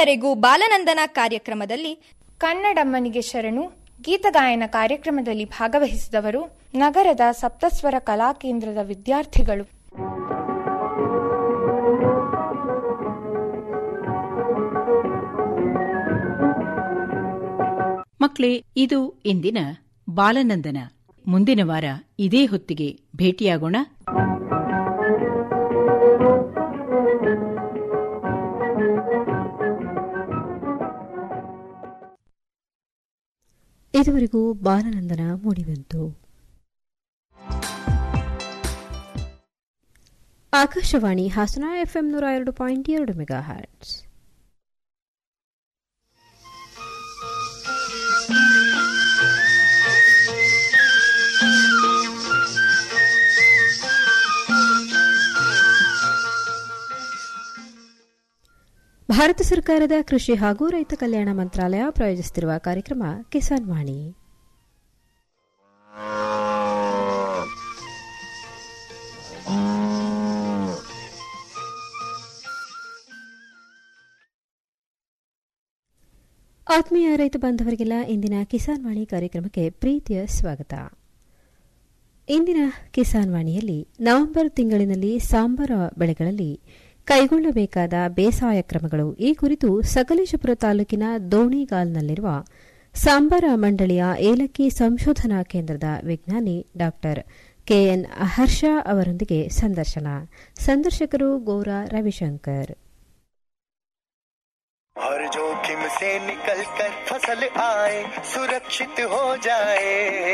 ಇದುವರೆಗೂ ಬಾಲನಂದನ ಕಾರ್ಯಕ್ರಮದಲ್ಲಿ ಕನ್ನಡಮ್ಮನಿಗೆ ಶರಣು ಗೀತಗಾಯನ ಕಾರ್ಯಕ್ರಮದಲ್ಲಿ ಭಾಗವಹಿಸಿದವರು ನಗರದ ಸಪ್ತಸ್ವರ ಕಲಾಕೇಂದ್ರದ ವಿದ್ಯಾರ್ಥಿಗಳು ಮಕ್ಕಳೇ ಇದು ಇಂದಿನ ಬಾಲನಂದನ ಮುಂದಿನ ವಾರ ಇದೇ ಹೊತ್ತಿಗೆ ಭೇಟಿಯಾಗೋಣ ಇದುವರೆಗೂ ಬಾಲನಂದನ ಮೂಡಿಬಂತು ಆಕಾಶವಾಣಿ ಹಾಸನ ಎಫ್ಎಂ ನೂರ ಎರಡು ಪಾಯಿಂಟ್ ಎರಡು ಮೆಗಾ ಹರ್ಟ್ಸ್ ಭಾರತ ಸರ್ಕಾರದ ಕೃಷಿ ಹಾಗೂ ರೈತ ಕಲ್ಯಾಣ ಮಂತ್ರಾಲಯ ಪ್ರಾಯೋಜಿಸುತ್ತಿರುವ ಕಾರ್ಯಕ್ರಮ ಕಿಸಾನ್ ವಾಣಿ ಆತ್ಮೀಯ ರೈತ ಬಾಂಧವರಿಗೆಲ್ಲ ಇಂದಿನ ಕಿಸಾನ್ ವಾಣಿ ಕಾರ್ಯಕ್ರಮಕ್ಕೆ ಪ್ರೀತಿಯ ಸ್ವಾಗತ ಇಂದಿನ ಕಿಸಾನ್ ವಾಣಿಯಲ್ಲಿ ನವೆಂಬರ್ ತಿಂಗಳಿನಲ್ಲಿ ಸಾಂಬಾರ ಬೆಳೆಗಳಲ್ಲಿ ಕೈಗೊಳ್ಳಬೇಕಾದ ಬೇಸಾಯ ಕ್ರಮಗಳು ಈ ಕುರಿತು ಸಕಲೇಶಪುರ ತಾಲೂಕಿನ ದೋಣಿಗಾಲ್ನಲ್ಲಿರುವ ಸಾಂಬಾರ ಮಂಡಳಿಯ ಏಲಕ್ಕಿ ಸಂಶೋಧನಾ ಕೇಂದ್ರದ ವಿಜ್ಞಾನಿ ಡಾ ಕೆಎನ್ ಹರ್ಷ ಅವರೊಂದಿಗೆ ಸಂದರ್ಶನ ಸಂದರ್ಶಕರು ಗೌರ ರವಿಶಂಕರ್ हर जोखिम से निकल कर फसल आए सुरक्षित हो जाए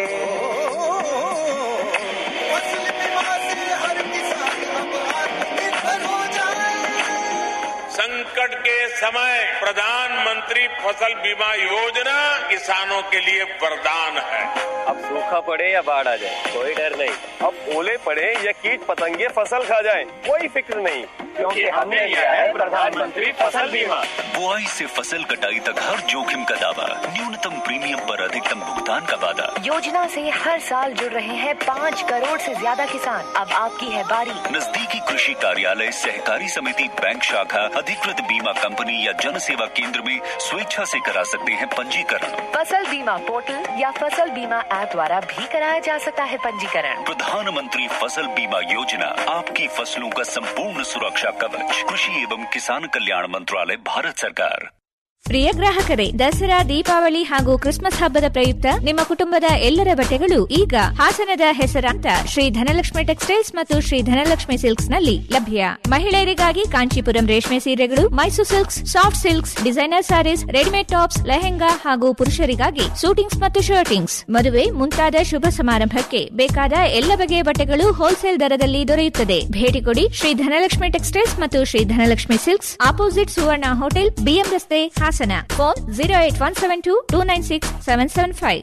फसल बीमा से हर किसान अब आत्मनिर्भर हो जाए संकट के समय प्रधानमंत्री फसल बीमा योजना किसानों के लिए वरदान है अब सूखा पड़े या बाढ़ आ जाए कोई डर नहीं अब ओले पड़े या कीट पतंगे फसल खा जाए कोई फिक्र नहीं क्योंकि हमने लिया है प्रधानमंत्री फसल बीमा बुआई से फसल कटाई तक हर जोखिम का दावा न्यूनतम प्रीमियम पर अधिकतम भुगतान का वादा योजना से हर साल जुड़ रहे हैं पाँच करोड़ से ज्यादा किसान अब आपकी है बारी नजदीकी कृषि कार्यालय सहकारी समिति बैंक शाखा अधिकृत बीमा कंपनी या जन सेवा केंद्र में स्वेच्छा से करा सकते हैं पंजीकरण फसल बीमा पोर्टल या फसल बीमा ऐप द्वारा भी कराया जा सकता है पंजीकरण प्रधानमंत्री फसल बीमा योजना आपकी फसलों का संपूर्ण सुरक्षा कवच कृषि एवं किसान कल्याण मंत्रालय भारत सरकार ಪ್ರಿಯ ಗ್ರಾಹಕರೇ ದಸರಾ ದೀಪಾವಳಿ ಹಾಗೂ ಕ್ರಿಸ್ಮಸ್ ಹಬ್ಬದ ಪ್ರಯುಕ್ತ ನಿಮ್ಮ ಕುಟುಂಬದ ಎಲ್ಲರ ಬಟ್ಟೆಗಳು ಈಗ ಹಾಸನದ ಹೆಸರಾಂತ ಶ್ರೀ ಧನಲಕ್ಷ್ಮಿ ಟೆಕ್ಸ್ಟೈಲ್ಸ್ ಮತ್ತು ಶ್ರೀ ಧನಲಕ್ಷ್ಮಿ ಸಿಲ್ಕ್ಸ್ ನಲ್ಲಿ ಲಭ್ಯ ಮಹಿಳೆಯರಿಗಾಗಿ ಕಾಂಚೀಪುರಂ ರೇಷ್ಮೆ ಸೀರೆಗಳು Mysore silks soft silks designer sarees readymade tops lehenga ಹಾಗೂ ಪುರುಷರಿಗಾಗಿ ಸೂಟಿಂಗ್ಸ್ ಮತ್ತು ಶರ್ಟಿಂಗ್ಸ್ ಮದುವೆ ಮುಂತಾದ ಶುಭ ಸಮಾರಂಭಕ್ಕೆ ಬೇಕಾದ ಎಲ್ಲ ಬಗೆಯ ಬಟ್ಟೆಗಳು ಹೋಲ್ಸೇಲ್ ದರದಲ್ಲಿ ದೊರೆಯುತ್ತದೆ ಭೇಟಿ ಕೊಡಿ ಶ್ರೀ ಧನಲಕ್ಷ್ಮಿ ಟೆಕ್ಸ್ಟೈಲ್ಸ್ ಮತ್ತು Shri Dhanalakshmi silks opposite Suvarna hotel BM ರಸ್ತೆ Hassan phone zero eight one seven two two nine six seven seven five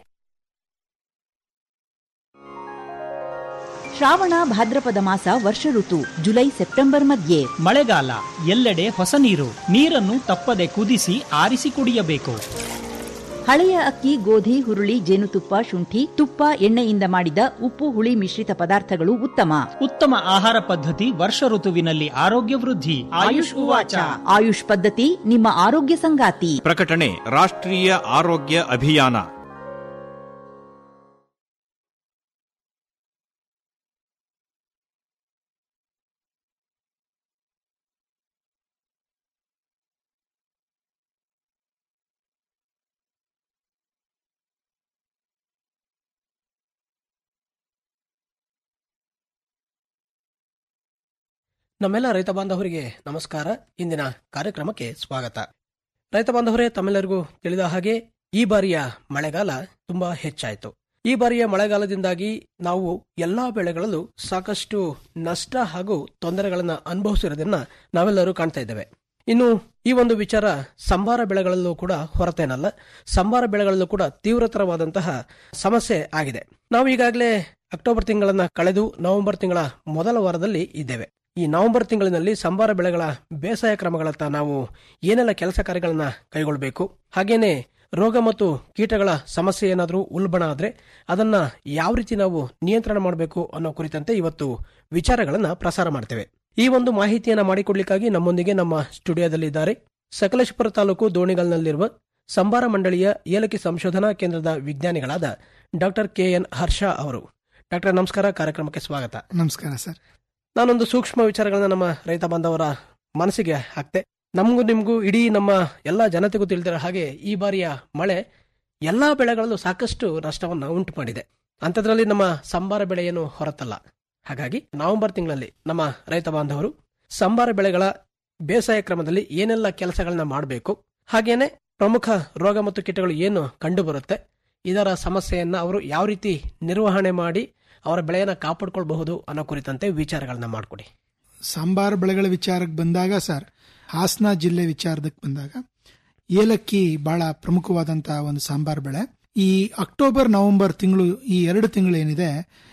ಶ್ರಾವಣ ಭಾದ್ರಪದ ಮಾಸ ವರ್ಷ ಋತು ಜುಲೈ ಸೆಪ್ಟೆಂಬರ್ ಮಧ್ಯೆ ಮಳೆಗಾಲ ಎಲ್ಲೆಡೆ ಹೊಸ ನೀರು ನೀರನ್ನು ತಪ್ಪದೆ ಕುದಿಸಿ ಆರಿಸಿ ಕುಡಿಯಬೇಕು ಹಳೆಯ ಅಕ್ಕಿ ಗೋಧಿ ಹುರುಳಿ ಜೇನುತುಪ್ಪ ಶುಂಠಿ ತುಪ್ಪ ಎಣ್ಣೆಯಿಂದ ಮಾಡಿದ ಉಪ್ಪು ಹುಳಿ ಮಿಶ್ರಿತ ಪದಾರ್ಥಗಳು ಉತ್ತಮ ಉತ್ತಮ ಆಹಾರ ಪದ್ಧತಿ ವರ್ಷ ಋತುವಿನಲ್ಲಿ ಆರೋಗ್ಯ ವೃದ್ಧಿ ಆಯುಷ್ ಉವಾಚ ಆಯುಷ್ ಪದ್ಧತಿ ನಿಮ್ಮ ಆರೋಗ್ಯ ಸಂಗಾತಿ ಪ್ರಕಟಣೆ ರಾಷ್ಟ್ರೀಯ ಆರೋಗ್ಯ ಅಭಿಯಾನ ನಮ್ಮೆಲ್ಲ ರೈತ ಬಾಂಧವರಿಗೆ ನಮಸ್ಕಾರ ಇಂದಿನ ಕಾರ್ಯಕ್ರಮಕ್ಕೆ ಸ್ವಾಗತ ರೈತ ಬಾಂಧವರೇ ತಮ್ಮೆಲ್ಲರಿಗೂ ತಿಳಿದ ಹಾಗೆ ಈ ಬಾರಿಯ ಮಳೆಗಾಲ ತುಂಬಾ ಹೆಚ್ಚಾಯಿತು ಈ ಬಾರಿಯ ಮಳೆಗಾಲದಿಂದಾಗಿ ನಾವು ಎಲ್ಲಾ ಬೆಳೆಗಳಲ್ಲೂ ಸಾಕಷ್ಟು ನಷ್ಟ ಹಾಗೂ ತೊಂದರೆಗಳನ್ನ ಅನುಭವಿಸಿರೋದನ್ನ ನಾವೆಲ್ಲರೂ ಕಾಣ್ತಾ ಇದ್ದೇವೆ ಇನ್ನು ಈ ಒಂದು ವಿಚಾರ ಸಂಬಾರ ಬೆಳೆಗಳಲ್ಲೂ ಕೂಡ ಹೊರತೇನಲ್ಲ ಸಂಬಾರ ಬೆಳೆಗಳಲ್ಲೂ ಕೂಡ ತೀವ್ರತರವಾದಂತಹ ಸಮಸ್ಯೆ ಆಗಿದೆ ನಾವು ಈಗಾಗಲೇ ಅಕ್ಟೋಬರ್ ತಿಂಗಳನ್ನ ಕಳೆದು ನವೆಂಬರ್ ತಿಂಗಳ ಮೊದಲ ವಾರದಲ್ಲಿ ಇದ್ದೇವೆ ಈ ನವೆಂಬರ್ ತಿಂಗಳಿನಲ್ಲಿ ಸಂಬಾರ ಬೆಳೆಗಳ ಬೇಸಾಯ ಕ್ರಮಗಳತ್ತ ನಾವು ಏನೆಲ್ಲ ಕೆಲಸ ಕಾರ್ಯಗಳನ್ನ ಕೈಗೊಳ್ಳಬೇಕು ಹಾಗೇನೆ ರೋಗ ಮತ್ತು ಕೀಟಗಳ ಸಮಸ್ಯೆ ಏನಾದರೂ ಉಲ್ಬಣ ಆದ್ರೆ ಅದನ್ನ ಯಾವ ರೀತಿ ನಾವು ನಿಯಂತ್ರಣ ಮಾಡಬೇಕು ಅನ್ನೋ ಕುರಿತಂತೆ ಇವತ್ತು ವಿಚಾರಗಳನ್ನ ಪ್ರಸಾರ ಮಾಡ್ತೇವೆ ಈ ಒಂದು ಮಾಹಿತಿಯನ್ನ ಮಾಡಿಕೊಡ್ಲಿಕ್ಕಾಗಿ ನಮ್ಮೊಂದಿಗೆ ನಮ್ಮ ಸ್ಟುಡಿಯೋದಲ್ಲಿದ್ದಾರೆ ಸಕಲೇಶಪುರ ತಾಲೂಕು ದೋಣಿಗಲ್ನಲ್ಲಿರುವ ಸಂಬಾರ ಮಂಡಳಿಯ ಏಲಕ್ಕಿ ಸಂಶೋಧನಾ ಕೇಂದ್ರದ ವಿಜ್ಞಾನಿಗಳಾದ ಡಾಕ್ಟರ್ ಕೆ ಎನ್ ಹರ್ಷ ಅವರು ಡಾಕ್ಟರ್ ನಮಸ್ಕಾರ ಕಾರ್ಯಕ್ರಮಕ್ಕೆ ಸ್ವಾಗತ ನಮಸ್ಕಾರ ಸರ್ ನಾನೊಂದು ಸೂಕ್ಷ್ಮ ವಿಚಾರಗಳನ್ನ ನಮ್ಮ ರೈತ ಬಾಂಧವರ ಮನಸ್ಸಿಗೆ ಹಾಕ್ತೆ ನಮಗೂ ನಿಮಗೂ ಇಡೀ ನಮ್ಮ ಎಲ್ಲಾ ಜನತೆಗೂ ತಿಳಿದಿರೋ ಹಾಗೆ ಈ ಬಾರಿಯ ಮಳೆ ಎಲ್ಲಾ ಬೆಳೆಗಳಲ್ಲೂ ಸಾಕಷ್ಟು ನಷ್ಟವನ್ನ ಉಂಟು ಮಾಡಿದೆ ಅಂಥದ್ರಲ್ಲಿ ನಮ್ಮ ಸಂಬಾರ ಬೆಳೆ ಏನು ಹೊರತಲ್ಲ ಹಾಗಾಗಿ ನವೆಂಬರ್ ತಿಂಗಳಲ್ಲಿ ನಮ್ಮ ರೈತ ಬಾಂಧವರು ಸಂಬಾರ ಬೆಳೆಗಳ ಬೇಸಾಯ ಕ್ರಮದಲ್ಲಿ ಏನೆಲ್ಲ ಕೆಲಸಗಳನ್ನ ಮಾಡಬೇಕು ಹಾಗೇನೆ ಪ್ರಮುಖ ರೋಗ ಮತ್ತು ಕೀಟಗಳು ಏನು ಕಂಡು ಬರುತ್ತೆ ಇದರ ಸಮಸ್ಯೆಯನ್ನ ಅವರು ಯಾವ ರೀತಿ ನಿರ್ವಹಣೆ ಮಾಡಿ ಅವರ ಬೆಳೆಯನ್ನ ಕಾಪಾಡ್ಕೊಳ್ಬಹುದು ಅನ್ನೋ ಕುರಿತಂತೆ ವಿಚಾರಗಳನ್ನ ಮಾಡಿಕೊಡಿ ಸಾಂಬಾರ್ ಬೆಳೆಗಳ ವಿಚಾರಕ್ಕೆ ಬಂದಾಗ ಸರ್ ಹಾಸನ ಜಿಲ್ಲೆ ವಿಚಾರದಕ್ಕೆ ಬಂದಾಗ ಏಲಕ್ಕಿ ಬಹಳ ಪ್ರಮುಖವಾದಂತಹ ಒಂದು ಸಾಂಬಾರ್ ಬೆಳೆ ಈ ಅಕ್ಟೋಬರ್ ನವೆಂಬರ್ ತಿಂಗಳು ಈ ಎರಡು ತಿಂಗಳು ಏನಿದೆ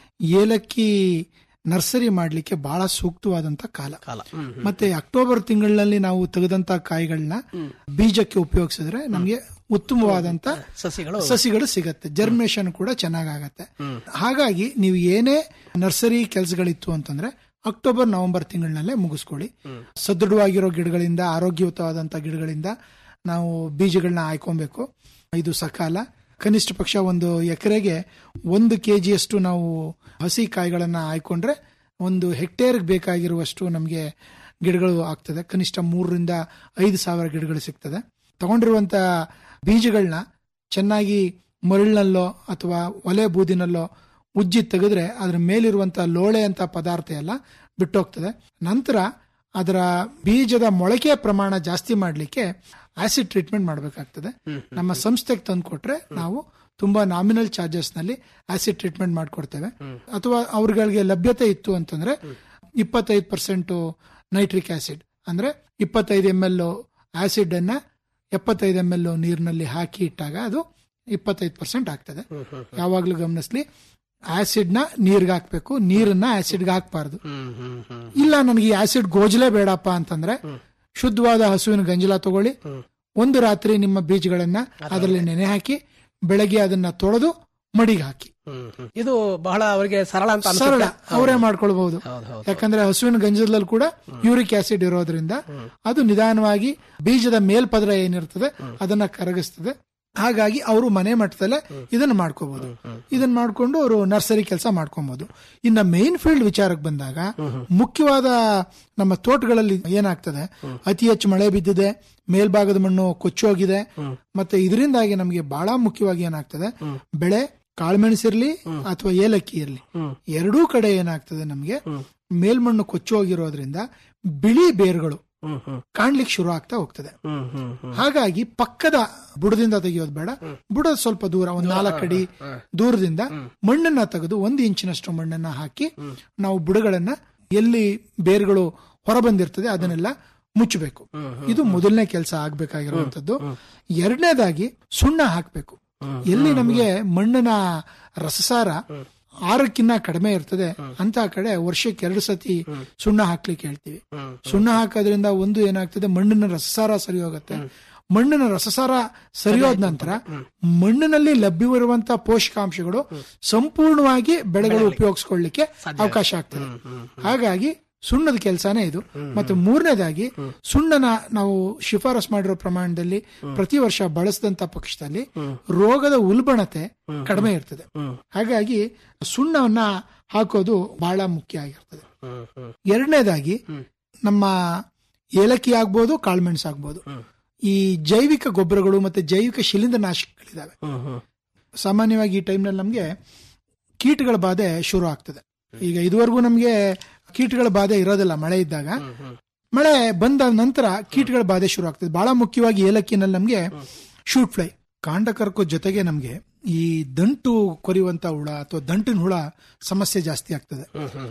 ಏಲಕ್ಕಿ ನರ್ಸರಿ ಮಾಡಲಿಕ್ಕೆ ಬಹಳ ಸೂಕ್ತವಾದಂತ ಕಾಲ ಕಾಲ ಮತ್ತೆ ಅಕ್ಟೋಬರ್ ತಿಂಗಳಲ್ಲಿ ನಾವು ತೆಗೆದಂತ ಕಾಯಿಗಳನ್ನ ಬೀಜಕ್ಕೆ ಉಪಯೋಗಿಸಿದ್ರೆ ನಮಗೆ ಉತ್ತಮವಾದಂತ ಸಸಿಗಳು ಸಸಿಗಳು ಸಿಗತ್ತೆ ಜರ್ಮಿನೇಷನ್ ಕೂಡ ಚೆನ್ನಾಗತ್ತೆ ಹಾಗಾಗಿ ನೀವು ಏನೇ ನರ್ಸರಿ ಕೆಲಸಗಳಿತ್ತು ಅಂತಂದ್ರೆ ಅಕ್ಟೋಬರ್ ನವೆಂಬರ್ ತಿಂಗಳಿನಲ್ಲೇ ಮುಗಿಸ್ಕೊಳ್ಳಿ ಸದೃಢವಾಗಿರೋ ಗಿಡಗಳಿಂದ ಆರೋಗ್ಯಯುತವಾದಂತ ಗಿಡಗಳಿಂದ ನಾವು ಬೀಜಗಳನ್ನ ಆಯ್ಕೊಬೇಕು ಇದು ಸಕಾಲ ಕನಿಷ್ಠ ಪಕ್ಷ ಒಂದು ಎಕರೆಗೆ ಒಂದು ಕೆಜಿಯಷ್ಟು ನಾವು ಹಸಿ ಕಾಯಿಗಳನ್ನ ಆಯ್ಕೊಂಡ್ರೆ ಒಂದು ಹೆಕ್ಟೇರ್ಗೆ ಬೇಕಾಗಿರುವಷ್ಟು ನಮಗೆ ಗಿಡಗಳು ಆಗ್ತದೆ ಕನಿಷ್ಠ ಮೂರರಿಂದ ಐದು ಸಾವಿರ ಗಿಡಗಳು ಸಿಗ್ತದೆ ತಗೊಂಡಿರುವಂತ ಬೀಜಗಳನ್ನ ಚೆನ್ನಾಗಿ ಮರಳಿನಲ್ಲೋ ಅಥವಾ ಒಲೆ ಬೂದಿನಲ್ಲೋ ಉಜ್ಜಿ ತೆಗೆದ್ರೆ ಅದರ ಮೇಲಿರುವಂತ ಲೋಳೆ ಅಂತ ಪದಾರ್ಥ ಎಲ್ಲ ಬಿಟ್ಟೋಗ್ತದೆ ನಂತರ ಅದರ ಬೀಜದ ಮೊಳಕೆ ಪ್ರಮಾಣ ಜಾಸ್ತಿ ಮಾಡಲಿಕ್ಕೆ ಆಸಿಡ್ ಟ್ರೀಟ್ಮೆಂಟ್ ಮಾಡಬೇಕಾಗ್ತದೆ ನಮ್ಮ ಸಂಸ್ಥೆಗೆ ತಂದು ಕೊಟ್ರೆ ನಾವು ತುಂಬಾ ನಾಮಿನಲ್ ಚಾರ್ಜಸ್ ನಲ್ಲಿ ಆಸಿಡ್ ಟ್ರೀಟ್ಮೆಂಟ್ ಮಾಡ್ಕೊಡ್ತೇವೆ ಅಥವಾ ಅವ್ರಗಳಿಗೆ ಲಭ್ಯತೆ ಇತ್ತು ಅಂತಂದ್ರೆ ಇಪ್ಪತ್ತೈದು ಪರ್ಸೆಂಟ್ ನೈಟ್ರಿಕ್ ಆಸಿಡ್ ಅಂದ್ರೆ ಇಪ್ಪತ್ತೈದು ಎಂ ಎಲ್ ಆಸಿಡ್ ಅನ್ನ ಎಪ್ಪತ್ತೈದು ಎಂ ಎಲ್ ನೀರಿನಲ್ಲಿ ಹಾಕಿ ಇಟ್ಟಾಗ ಅದು ಇಪ್ಪತ್ತೈದು ಪರ್ಸೆಂಟ್ ಆಗ್ತದೆ ಯಾವಾಗ್ಲೂ ಗಮನಿಸ್ಲಿ ಆಸಿಡ್ ನ ನೀರ್ಗೆ ಹಾಕ್ಬೇಕು ನೀರನ್ನ ಆಸಿಡ್ಗೆ ಹಾಕ್ಬಾರ್ದು ಇಲ್ಲ ನನಗೆ ಈ ಆಸಿಡ್ ಗೋಜಲೇ ಬೇಡಪ್ಪ ಅಂತಂದ್ರೆ ಶುದ್ಧವಾದ ಹಸುವಿನ ಗಂಜಲ ತಗೊಳ್ಳಿ ಒಂದು ರಾತ್ರಿ ನಿಮ್ಮ ಬೀಜಗಳನ್ನ ಅದರಲ್ಲಿ ನೆನೆ ಹಾಕಿ ಬೆಳಗ್ಗೆ ಅದನ್ನ ತೊಳೆದು ಮಡಿಗೆ ಹಾಕಿ ಇದು ಬಹಳ ಅವರಿಗೆ ಸರಳ ಅಂತ ಅನ್ಸುತ್ತೆ. ಸರಳ ಅವರೇ ಮಾಡ್ಕೊಳ್ಬಹುದು ಹೌದು, ಹೌದು. ಯಾಕಂದ್ರೆ ಹಸುವಿನ ಗಂಜಲದಲ್ಲಿ ಕೂಡ ಯೂರಿಕ್ ಆಸಿಡ್ ಇರೋದ್ರಿಂದ ಅದು ನಿಧಾನವಾಗಿ ಬೀಜದ ಮೇಲ್ಪದರ ಏನಿರ್ತದೆ ಅದನ್ನ ಕರಗಿಸ್ತದೆ ಹಾಗಾಗಿ ಅವರು ಮನೆ ಮಟ್ಟದಲ್ಲೇ ಇದನ್ನ ಮಾಡ್ಕೋಬಹುದು ಇದನ್ನ ಮಾಡ್ಕೊಂಡು ಅವರು ನರ್ಸರಿ ಕೆಲಸ ಮಾಡ್ಕೊಬಹುದು ಇನ್ನ ಮೇನ್ ಫೀಲ್ಡ್ ವಿಚಾರಕ್ಕೆ ಬಂದಾಗ ಮುಖ್ಯವಾದ ನಮ್ಮ ತೋಟಗಳಲ್ಲಿ ಏನಾಗ್ತದೆ ಅತಿ ಹೆಚ್ಚು ಮಳೆ ಬಿದ್ದಿದೆ ಮೇಲ್ಭಾಗದ ಮಣ್ಣು ಕೊಚ್ಚೋಗಿದೆ ಮತ್ತೆ ಇದರಿಂದಾಗಿ ನಮಗೆ ಬಹಳ ಮುಖ್ಯವಾಗಿ ಏನಾಗ್ತದೆ ಬೆಳೆ ಕಾಳುಮೆಣಸಿರ್ಲಿ ಅಥವಾ ಏಲಕ್ಕಿ ಇರ್ಲಿ ಎರಡೂ ಕಡೆ ಏನಾಗ್ತದೆ ನಮಗೆ ಮೇಲ್ಮಣ್ಣು ಕೊಚ್ಚೋಗಿರೋದ್ರಿಂದ ಬಿಳಿ ಬೇರುಗಳು ಕಾಣ್ಲಿಕ್ಕೆ ಶುರು ಆಗ್ತಾ ಹೋಗ್ತದೆ ಹಾಗಾಗಿ ಪಕ್ಕದ ಬುಡದಿಂದ ತೆಗೆಯೋದು ಬೇಡ ಬುಡ ಸ್ವಲ್ಪ ದೂರ ಒಂದ್ ನಾಲ್ಕು ಅಡಿ ದೂರದಿಂದ ಮಣ್ಣನ್ನ ತೆಗೆದು ಒಂದು ಇಂಚಿನಷ್ಟು ಮಣ್ಣನ್ನ ಹಾಕಿ ನಾವು ಬುಡಗಳನ್ನ ಎಲ್ಲಿ ಬೇರುಗಳು ಹೊರ ಬಂದಿರ್ತದೆ ಅದನ್ನೆಲ್ಲ ಮುಚ್ಚಬೇಕು ಇದು ಮೊದಲನೇ ಕೆಲಸ ಆಗ್ಬೇಕಾಗಿರುವಂತದ್ದು ಎರಡನೇದಾಗಿ ಸುಣ್ಣ ಹಾಕ್ಬೇಕು ಎಲ್ಲಿ ನಮಗೆ ಮಣ್ಣಿನ ರಸಸಾರ ಆರಕ್ಕಿನ್ನ ಕಡಿಮೆ ಇರ್ತದೆ ಅಂತ ಕಡೆ ವರ್ಷಕ್ಕೆ ಎರಡು ಸತಿ ಸುಣ್ಣ ಹಾಕ್ಲಿಕ್ಕೆ ಹೇಳ್ತೀವಿ ಸುಣ್ಣ ಹಾಕೋದ್ರಿಂದ ಒಂದು ಏನಾಗ್ತದೆ ಮಣ್ಣಿನ ರಸಸಾರ ಸರಿ ಹೋಗುತ್ತೆ ಮಣ್ಣಿನ ರಸಸಾರ ಸರಿಯೋದ ನಂತರ ಮಣ್ಣಿನಲ್ಲಿ ಲಭ್ಯವಿರುವಂತ ಪೋಷಕಾಂಶಗಳು ಸಂಪೂರ್ಣವಾಗಿ ಬೆಳೆಗಳು ಉಪಯೋಗಿಸ್ಕೊಳ್ಳಿಕ್ಕೆ ಅವಕಾಶ ಆಗ್ತದೆ ಹಾಗಾಗಿ ಸುಣ್ಣದ ಕೆಲಸನೇ ಇದು ಮತ್ತು ಮೂರನೇದಾಗಿ ಸುಣ್ಣನ ನಾವು ಶಿಫಾರಸ್ ಮಾಡಿರೋ ಪ್ರಮಾಣದಲ್ಲಿ ಪ್ರತಿ ವರ್ಷ ಬಳಸಿದಂತ ಪಕ್ಷದಲ್ಲಿ ರೋಗದ ಉಲ್ಬಣತೆ ಕಡಿಮೆ ಇರ್ತದೆ ಹಾಗಾಗಿ ಸುಣ್ಣವನ್ನ ಹಾಕೋದು ಬಹಳ ಮುಖ್ಯ ಆಗಿರ್ತದೆ ಎರಡನೇದಾಗಿ ನಮ್ಮ ಏಲಕ್ಕಿ ಆಗ್ಬೋದು ಕಾಳುಮೆಣಸು ಆಗ್ಬೋದು ಈ ಜೈವಿಕ ಗೊಬ್ಬರಗಳು ಮತ್ತೆ ಜೈವಿಕ ಶಿಲೀಂಧ್ರ ನಾಶಕಗಳಿದಾವೆ ಸಾಮಾನ್ಯವಾಗಿ ಈ ಟೈಮ್ನಲ್ಲಿ ನಮಗೆ ಕೀಟಗಳ ಬಾಧೆ ಶುರು ಆಗ್ತದೆ ಈಗ ಇದುವರೆಗೂ ನಮಗೆ ಕೀಟಗಳ ಬಾಧೆ ಇರೋದಿಲ್ಲ ಮಳೆ ಇದ್ದಾಗ ಮಳೆ ಬಂದ ನಂತರ ಕೀಟಗಳ ಬಾಧೆ ಶುರು ಆಗ್ತದೆ ಬಹಳ ಮುಖ್ಯವಾಗಿ ಏಲಕ್ಕಿನಲ್ಲಿ ನಮಗೆ ಶೂಟ್ ಫ್ಲೈ ಕಾಂಡ ಕರ್ಕೋ ಜೊತೆಗೆ ನಮಗೆ ಈ ದಂಟು ಕೊರಿಯುವಂತ ಹುಳ ಅಥವಾ ದಂಟಿನ ಹುಳ ಸಮಸ್ಯೆ ಜಾಸ್ತಿ ಆಗ್ತದೆ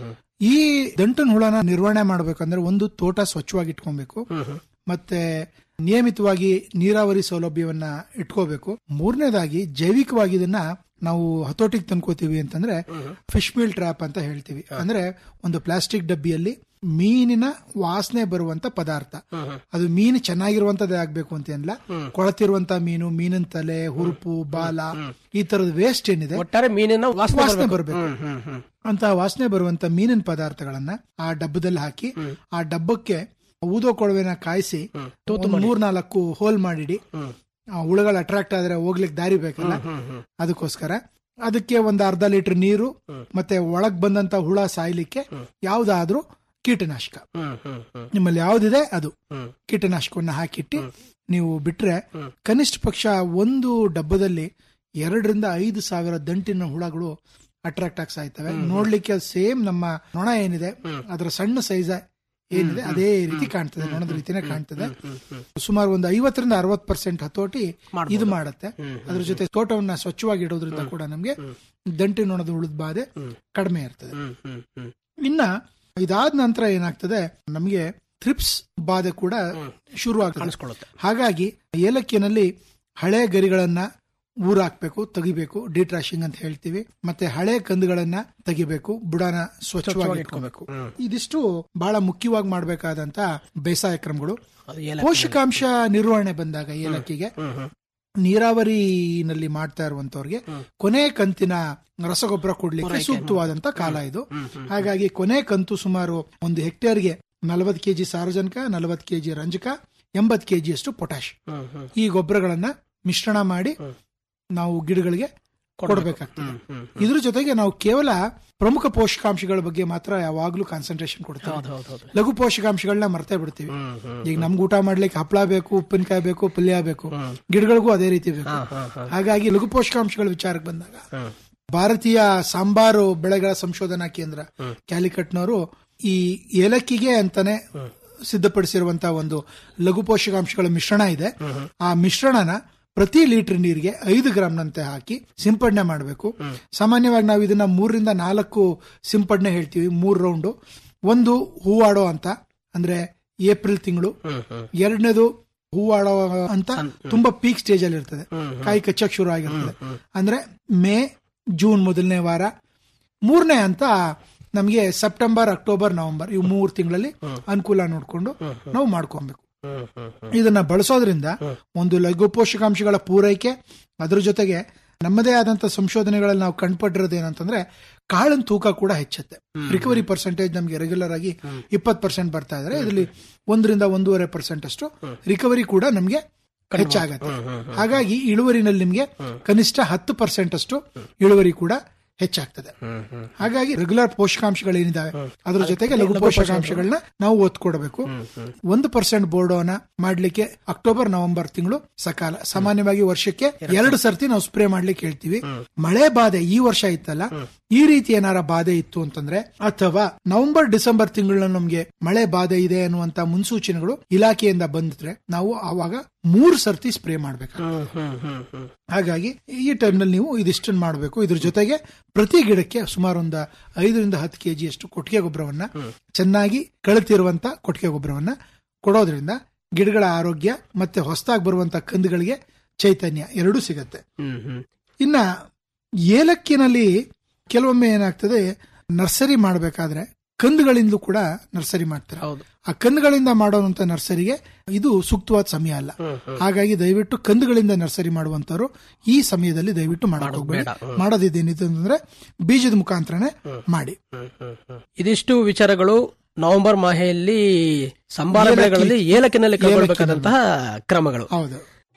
ಈ ದಂಟಿನ ಹುಳನ ನಿರ್ವಹಣೆ ಮಾಡ್ಬೇಕಂದ್ರೆ ಒಂದು ತೋಟ ಸ್ವಚ್ಛವಾಗಿ ಇಟ್ಕೊಬೇಕು ಮತ್ತೆ ನಿಯಮಿತವಾಗಿ ನೀರಾವರಿ ಸೌಲಭ್ಯವನ್ನ ಇಟ್ಕೋಬೇಕು ಮೂರನೇದಾಗಿ ಜೈವಿಕವಾಗಿ ಇದನ್ನ ನಾವು ಹತೋಟಿಗೆ ತಂದ್ಕೋತೀವಿ ಅಂತಂದ್ರೆ ಫಿಶ್ ಮೀಲ್ ಟ್ರ್ಯಾಪ್ ಅಂತ ಹೇಳ್ತೀವಿ ಅಂದ್ರೆ ಒಂದು ಪ್ಲಾಸ್ಟಿಕ್ ಡಬ್ಬಿಯಲ್ಲಿ ಮೀನಿನ ವಾಸನೆ ಬರುವಂತ ಪದಾರ್ಥ ಅದು ಮೀನು ಚೆನ್ನಾಗಿರುವಂತದ್ದೇ ಆಗ್ಬೇಕು ಅಂತ ಏನಿಲ್ಲ ಕೊಳತಿರುವಂತ ಮೀನು ಮೀನಿನ ತಲೆ ಹುರುಪು ಬಾಲ ಈ ತರದ ವೇಸ್ಟ್ ಏನಿದೆ ಒಟ್ಟಾರೆ ಮೀನಿನ ವಾಸನೆ ವಾಸನೆ ಬರ್ಬೇಕು. ಬರಬೇಕು ಹ್ಮ್, ಹ್ಮ್, ಹ್ಮ್. ಅಂತ ವಾಸನೆ ಬರುವಂತ ಮೀನಿನ ಪದಾರ್ಥಗಳನ್ನ ಆ ಡಬ್ಬದಲ್ಲಿ ಹಾಕಿ ಆ ಡಬ್ಬಕ್ಕೆ ಊದೋ ಕೊಳವೆನ ಕಾಯಿಸಿ ತೂತು ಒಂದ್ ಮಾಡಿ. ಮೂರ್ನಾಲ್ಕು ಹೋಲ್ ಮಾಡಿಡಿ ಆ ಹುಳುಗಳು ಅಟ್ರಾಕ್ಟ್ ಆದ್ರೆ ಹೋಗ್ಲಿಕ್ಕೆ ದಾರಿ ಬೇಕಲ್ಲ ಅದಕ್ಕೋಸ್ಕರ ಅದಕ್ಕೆ ಒಂದು ಅರ್ಧ ಲೀಟರ್ ನೀರು ಮತ್ತೆ ಒಳಗ್ ಬಂದಂತ ಹುಳ ಸಾಯ್ಲಿಕ್ಕೆ ಯಾವ್ದಾದ್ರೂ ಕೀಟನಾಶಕ ನಿಮ್ಮಲ್ಲಿ ಯಾವ್ದಿದೆ ಅದು ಕೀಟನಾಶಕವನ್ನ ಹಾಕಿಟ್ಟು ನೀವು ಬಿಟ್ರೆ ಕನಿಷ್ಠ ಪಕ್ಷ ಒಂದು ಡಬ್ಬದಲ್ಲಿ ಎರಡರಿಂದ ಐದು ಸಾವಿರ ದಂಟಿನ ಹುಳಗಳು ಅಟ್ರಾಕ್ಟ್ ಆಗಿ ಸಾಯ್ತವೆ ನೋಡ್ಲಿಕ್ಕೆ ಸೇಮ್ ನಮ್ಮ ನೊಣ ಏನಿದೆ ಅದರ ಸಣ್ಣ ಸೈಜ್ ಏನಿದೆ ಅದೇ ರೀತಿ ಕಾಣ್ತದೆ ನೊಣದ ರೀತಿನೇ ಕಾಣ್ತದೆ ಸುಮಾರು ಒಂದು ಐವತ್ತರಿಂದ ಅರವತ್ ಪರ್ಸೆಂಟ್ ಹತೋಟಿ ಇದು ಮಾಡುತ್ತೆ ಅದ್ರ ಜೊತೆ ತೋಟವನ್ನ ಸ್ವಚ್ಛವಾಗಿ ಇಡೋದ್ರಿಂದ ಕೂಡ ನಮ್ಗೆ ದಂಟಿ ನೊಣದ ಹುಳದ ಬಾಧೆ ಕಡಿಮೆ ಇರ್ತದೆ ಇನ್ನ ಇದಾದ ನಂತರ ಏನಾಗ್ತದೆ ನಮಗೆ ಥ್ರಿಪ್ಸ್ ಬಾಧೆ ಕೂಡ ಶುರು ಆಗ್ತದೆ ಹಾಗಾಗಿ ಏಲಕ್ಕಿನಲ್ಲಿ ಹಳೆ ಗರಿಗಳನ್ನ ಊರಾಕ್ಬೇಕು ತೆಗಿಬೇಕು ಡಿಟ್ರಾಶಿಂಗ್ ಅಂತ ಹೇಳ್ತೀವಿ ಮತ್ತೆ ಹಳೆ ಕಂದುಗಳನ್ನ ತೆಗಿಬೇಕು ಬುಡನ ಸ್ವಚ್ಛವಾಗಿ ಇಟ್ಕೋಬೇಕು ಇದಿಷ್ಟು ಬಹಳ ಮುಖ್ಯವಾಗಿ ಮಾಡಬೇಕಾದಂತ ಬೇಸಾಯ ಕ್ರಮಗಳು ಪೋಷಕಾಂಶ ನಿರ್ವಹಣೆ ಬಂದಾಗ ಏಲಕ್ಕಿಗೆ ನೀರಾವರಿನಲ್ಲಿ ಮಾಡ್ತಾ ಇರುವಂತವ್ರಿಗೆ ಕೊನೆ ಕಂತಿನ ರಸಗೊಬ್ಬರ ಕೊಡ್ಲಿಕ್ಕೆ ಸೂಕ್ತವಾದಂತ ಕಾಲ ಇದು ಹಾಗಾಗಿ ಕೊನೆ ಕಂತು ಸುಮಾರು ಒಂದು ಹೆಕ್ಟೇರ್ಗೆ ನಲವತ್ತು ಕೆಜಿ ಸಾರಜನಕ ನಲವತ್ತು ಕೆಜಿ ರಂಜಕ ಎಂಬತ್ತು ಕೆಜಿ ಅಷ್ಟು ಪೊಟ್ಯಾಶ್ ಈ ಗೊಬ್ಬರಗಳನ್ನ ಮಿಶ್ರಣ ಮಾಡಿ ನಾವು ಗಿಡಗಳಿಗೆ ಕೊಡಬೇಕಾಗ್ತದೆ ಇದ್ರ ಜೊತೆಗೆ ನಾವು ಕೇವಲ ಪ್ರಮುಖ ಪೋಷಕಾಂಶಗಳ ಬಗ್ಗೆ ಮಾತ್ರ ಯಾವಾಗ್ಲೂ ಕಾನ್ಸಂಟ್ರೇಷನ್ ಕೊಡ್ತೀವಿ ಲಘು ಪೋಷಕಾಂಶಗಳನ್ನ ಮರ್ತೇ ಬಿಡ್ತೀವಿ ಈಗ ನಮ್ಗೆ ಊಟ ಮಾಡ್ಲಿಕ್ಕೆ ಹಪ್ಪಳ ಬೇಕು ಉಪ್ಪಿನಕಾಯಿ ಬೇಕು ಪಲ್ಯ ಬೇಕು ಗಿಡಗಳಿಗೂ ಅದೇ ರೀತಿ ಬೇಕು ಹಾಗಾಗಿ ಲಘು ಪೋಷಕಾಂಶಗಳ ವಿಚಾರಕ್ಕೆ ಬಂದಾಗ ಭಾರತೀಯ ಸಾಂಬಾರು ಬೆಳೆಗಳ ಸಂಶೋಧನಾ ಕೇಂದ್ರ ಕ್ಯಾಲಿಕಟ್ನವರು ಈ ಏಲಕ್ಕಿಗೆ ಅಂತಾನೆ ಸಿದ್ಧಪಡಿಸಿರುವಂತಹ ಒಂದು ಲಘು ಪೋಷಕಾಂಶಗಳ ಮಿಶ್ರಣ ಇದೆ ಆ ಮಿಶ್ರಣನ ಪ್ರತಿ ಲೀಟರ್ ನೀರಿಗೆ ಐದು ಗ್ರಾಮ್ನಂತೆ ಹಾಕಿ ಸಿಂಪಡಣೆ ಮಾಡಬೇಕು ಸಾಮಾನ್ಯವಾಗಿ ನಾವು ಇದನ್ನ ಮೂರರಿಂದ ನಾಲ್ಕು ಸಿಂಪಡಣೆ ಹೇಳ್ತೀವಿ ಮೂರ್ ರೌಂಡ್ ಒಂದು ಹೂವಾಡೋ ಅಂತ ಅಂದ್ರೆ ಏಪ್ರಿಲ್ ತಿಂಗಳು ಎರಡನೇದು ಹೂವಾಡೋ ಅಂತ ತುಂಬಾ ಪೀಕ್ ಸ್ಟೇಜ್ ಅಲ್ಲಿ ಇರ್ತದೆ ಕಾಯಿ ಕಚ್ಚಕ್ ಶುರು ಆಗಿರ್ತದೆ ಅಂದ್ರೆ ಮೇ ಜೂನ್ ಮೊದಲನೇ ವಾರ ಮೂರನೇ ಅಂತ ನಮಗೆ ಸೆಪ್ಟೆಂಬರ್ ಅಕ್ಟೋಬರ್ ನವೆಂಬರ್ ಇವು ಮೂರು ತಿಂಗಳಲ್ಲಿ ಅನುಕೂಲ ನೋಡ್ಕೊಂಡು ನಾವು ಮಾಡ್ಕೊಬೇಕು ಇದನ್ನ ಬಳಸೋದ್ರಿಂದ ಒಂದು ಲಘು ಪೋಷಕಾಂಶಗಳ ಪೂರೈಕೆ ಅದ್ರ ಜೊತೆಗೆ ನಮ್ಮದೇ ಆದಂತ ಸಂಶೋಧನೆಗಳಲ್ಲಿ ನಾವು ಕಂಡುಪಟ್ಟಿರೋದು ಏನಂತಂದ್ರೆ ಕಾಳಿನ ತೂಕ ಕೂಡ ಹೆಚ್ಚುತ್ತೆ ರಿಕವರಿ ಪರ್ಸೆಂಟೇಜ್ ನಮಗೆ ರೆಗ್ಯುಲರ್ ಆಗಿ ಇಪ್ಪತ್ತು ಪರ್ಸೆಂಟ್ ಬರ್ತಾ ಇದ್ರೆ ಇದರಲ್ಲಿ ಒಂದರಿಂದ ಒಂದೂವರೆ ಪರ್ಸೆಂಟ್ ಅಷ್ಟು ರಿಕವರಿ ಕೂಡ ನಮಗೆ ಹೆಚ್ಚಾಗತ್ತೆ ಹಾಗಾಗಿ ಇಳುವರಿನಲ್ಲಿ ನಿಮಗೆ ಕನಿಷ್ಠ ಹತ್ತು ಪರ್ಸೆಂಟ್ ಅಷ್ಟು ಇಳುವರಿ ಕೂಡ ಹೆಚ್ಚಾಗ್ತದೆ ಹಾಗಾಗಿ ರೆಗ್ಯುಲರ್ ಪೋಷಕಾಂಶಗಳೇನಿದಾವೆ ಅದ್ರ ಜೊತೆಗೆ ಲಘು ಪೋಷಕಾಂಶಗಳನ್ನ ನಾವು ಒತ್ತು ಕೊಡಬೇಕು ಒಂದು ಪರ್ಸೆಂಟ್ ಬೋರ್ಡೋನ ಮಾಡ್ಲಿಕ್ಕೆ ಅಕ್ಟೋಬರ್ ನವೆಂಬರ್ ತಿಂಗಳು ಸಕಾಲ ಸಾಮಾನ್ಯವಾಗಿ ವರ್ಷಕ್ಕೆ ಎರಡು ಸರ್ತಿ ನಾವು ಸ್ಪ್ರೇ ಮಾಡ್ಲಿಕ್ಕೆ ಹೇಳ್ತೀವಿ ಮಳೆ ಬಾಧೆ ಈ ವರ್ಷ ಇತ್ತಲ್ಲ ಈ ರೀತಿ ಏನಾರ ಬಾಧೆ ಇತ್ತು ಅಂತಂದ್ರೆ ಅಥವಾ ನವೆಂಬರ್ ಡಿಸೆಂಬರ್ ತಿಂಗಳ ನಮ್ಗೆ ಮಳೆ ಬಾಧೆ ಇದೆ ಅನ್ನುವಂತ ಮುನ್ಸೂಚನೆಗಳು ಇಲಾಖೆಯಿಂದ ಬಂದ್ರೆ ನಾವು ಆವಾಗ ಮೂರ್ ಸರ್ತಿ ಸ್ಪ್ರೇ ಮಾಡ್ಬೇಕು ಹಾಗಾಗಿ ಈ ಟೈಮ್ನಲ್ಲಿ ನೀವು ಇದಿಷ್ಟನ್ನು ಮಾಡಬೇಕು ಇದ್ರ ಜೊತೆಗೆ ಪ್ರತಿ ಗಿಡಕ್ಕೆ ಸುಮಾರು ಒಂದು ಐದರಿಂದ ಹತ್ತು ಕೆಜಿ ಅಷ್ಟು ಕೊಟ್ಟಿಗೆ ಗೊಬ್ಬರವನ್ನ ಚೆನ್ನಾಗಿ ಕಳೆತಿರುವಂತ ಕೊಟ್ಟಿಗೆ ಗೊಬ್ಬರವನ್ನ ಕೊಡೋದ್ರಿಂದ ಗಿಡಗಳ ಆರೋಗ್ಯ ಮತ್ತೆ ಹೊಸದಾಗಿ ಬರುವಂತ ಕಂದುಗಳಿಗೆ ಚೈತನ್ಯ ಎರಡೂ ಸಿಗತ್ತೆ ಇನ್ನ ಏಲಕ್ಕಿನಲ್ಲಿ ಕೆಲವೊಮ್ಮೆ ಏನಾಗ್ತದೆ ನರ್ಸರಿ ಮಾಡಬೇಕಾದ್ರೆ ಕಂದುಗಳಿಂದಲೂ ಕೂಡ ನರ್ಸರಿ ಮಾಡ್ತಾರೆ ಆ ಕಂದುಗಳಿಂದ ಮಾಡೋಂತ ನರ್ಸರಿಗೆ ಇದು ಸೂಕ್ತವಾದ ಸಮಯ ಅಲ್ಲ ಹಾಗಾಗಿ ದಯವಿಟ್ಟು ಕಂದುಗಳಿಂದ ನರ್ಸರಿ ಮಾಡುವಂತವ್ರು ಈ ಸಮಯದಲ್ಲಿ ದಯವಿಟ್ಟು ಮಾಡಕ್ ಹೋಗ್ಬೇಡಿ ಮಾಡೋದಿದ್ದೇನಿದೆ ಅಂತಂದ್ರೆ ಬೀಜದ ಮುಖಾಂತರನೇ ಮಾಡಿ ಇದಿಷ್ಟು ವಿಚಾರಗಳು ನವೆಂಬರ್ ಮಾಹೆಯಲ್ಲಿ ಸಂಬಾರ ಏಲಕ್ಕಿ- ಬೆಳೆಗಳಲ್ಲಿ ಏಲಕ್ಕಿನಲ್ಲಿ ಕೈಗೊಳ್ಳಬೇಕಾದಂತಹ ಕ್ರಮಗಳು ಹೌದು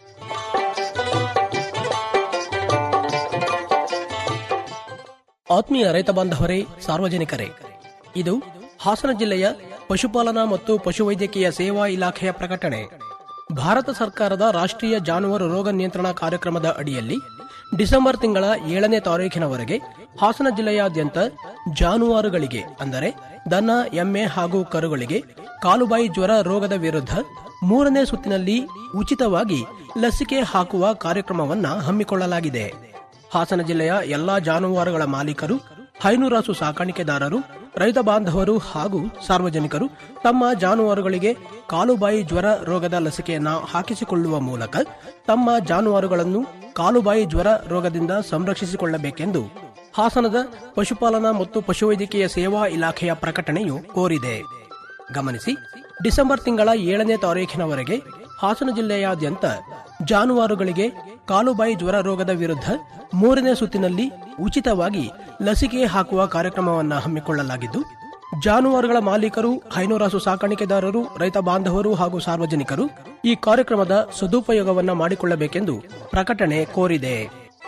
ಆತ್ಮೀಯ ರೈತ ಬಾಂಧವರೇ ಸಾರ್ವಜನಿಕರೇ ಇದು ಹಾಸನ ಜಿಲ್ಲೆಯ ಪಶುಪಾಲನಾ ಮತ್ತು ಪಶುವೈದ್ಯಕೀಯ ಸೇವಾ ಇಲಾಖೆಯ ಪ್ರಕಟಣೆ ಭಾರತ ಸರ್ಕಾರದ ರಾಷ್ಟ್ರೀಯ ಜಾನುವಾರು ರೋಗ ನಿಯಂತ್ರಣ ಕಾರ್ಯಕ್ರಮದ ಅಡಿಯಲ್ಲಿ ಡಿಸೆಂಬರ್ ತಿಂಗಳ ಏಳನೇ ತಾರೀಖಿನವರೆಗೆ ಹಾಸನ ಜಿಲ್ಲೆಯಾದ್ಯಂತ ಜಾನುವಾರುಗಳಿಗೆ ಅಂದರೆ ದನ ಎಮ್ಮೆ ಹಾಗೂ ಕರುಗಳಿಗೆ ಕಾಲುಬಾಯಿ ಜ್ವರ ರೋಗದ ವಿರುದ್ಧ ಮೂರನೇ ಸುತ್ತಿನಲ್ಲಿ ಉಚಿತವಾಗಿ ಲಸಿಕೆ ಹಾಕುವ ಕಾರ್ಯಕ್ರಮವನ್ನ ಹಮ್ಮಿಕೊಳ್ಳಲಾಗಿದೆ ಹಾಸನ ಜಿಲ್ಲೆಯ ಎಲ್ಲಾ ಜಾನುವಾರುಗಳ ಮಾಲೀಕರು ಹೈನುರಾಸು ಸಾಕಾಣಿಕೆದಾರರು ರೈತ ಬಾಂಧವರು ಹಾಗೂ ಸಾರ್ವಜನಿಕರು ತಮ್ಮ ಜಾನುವಾರುಗಳಿಗೆ ಕಾಲುಬಾಯಿ ಜ್ವರ ರೋಗದ ಲಸಿಕೆಯನ್ನ ಹಾಕಿಸಿಕೊಳ್ಳುವ ಮೂಲಕ ತಮ್ಮ ಜಾನುವಾರುಗಳನ್ನು ಕಾಲುಬಾಯಿ ಜ್ವರ ರೋಗದಿಂದ ಸಂರಕ್ಷಿಸಿಕೊಳ್ಳಬೇಕೆಂದು ಹಾಸನದ ಪಶುಪಾಲನಾ ಮತ್ತು ಪಶುವೈದ್ಯಕೀಯ ಸೇವಾ ಇಲಾಖೆಯ ಪ್ರಕಟಣೆಯು ಕೋರಿದೆ ಗಮನಿಸಿ ಡಿಸೆಂಬರ್ ತಿಂಗಳ ಏಳನೇ ತಾರೀಖಿನವರೆಗೆ ಹಾಸನ ಜಿಲ್ಲೆಯಾದ್ಯಂತ ಜಾನುವಾರುಗಳಿಗೆ ಕಾಲುಬಾಯಿ ಜ್ವರ ರೋಗದ ವಿರುದ್ಧ ಮೂರನೇ ಸುತ್ತಿನಲ್ಲಿ ಉಚಿತವಾಗಿ ಲಸಿಕೆ ಹಾಕುವ ಕಾರ್ಯಕ್ರಮವನ್ನು ಹಮ್ಮಿಕೊಳ್ಳಲಾಗಿದ್ದು ಜಾನುವಾರುಗಳ ಮಾಲೀಕರು ಹೈನುರಾಸು ಸಾಕಾಣಿಕೆದಾರರು ರೈತ ಬಾಂಧವರು ಹಾಗೂ ಸಾರ್ವಜನಿಕರು ಈ ಕಾರ್ಯಕ್ರಮದ ಸದುಪಯೋಗವನ್ನ ಮಾಡಿಕೊಳ್ಳಬೇಕೆಂದು ಪ್ರಕಟಣೆ ಕೋರಿದೆ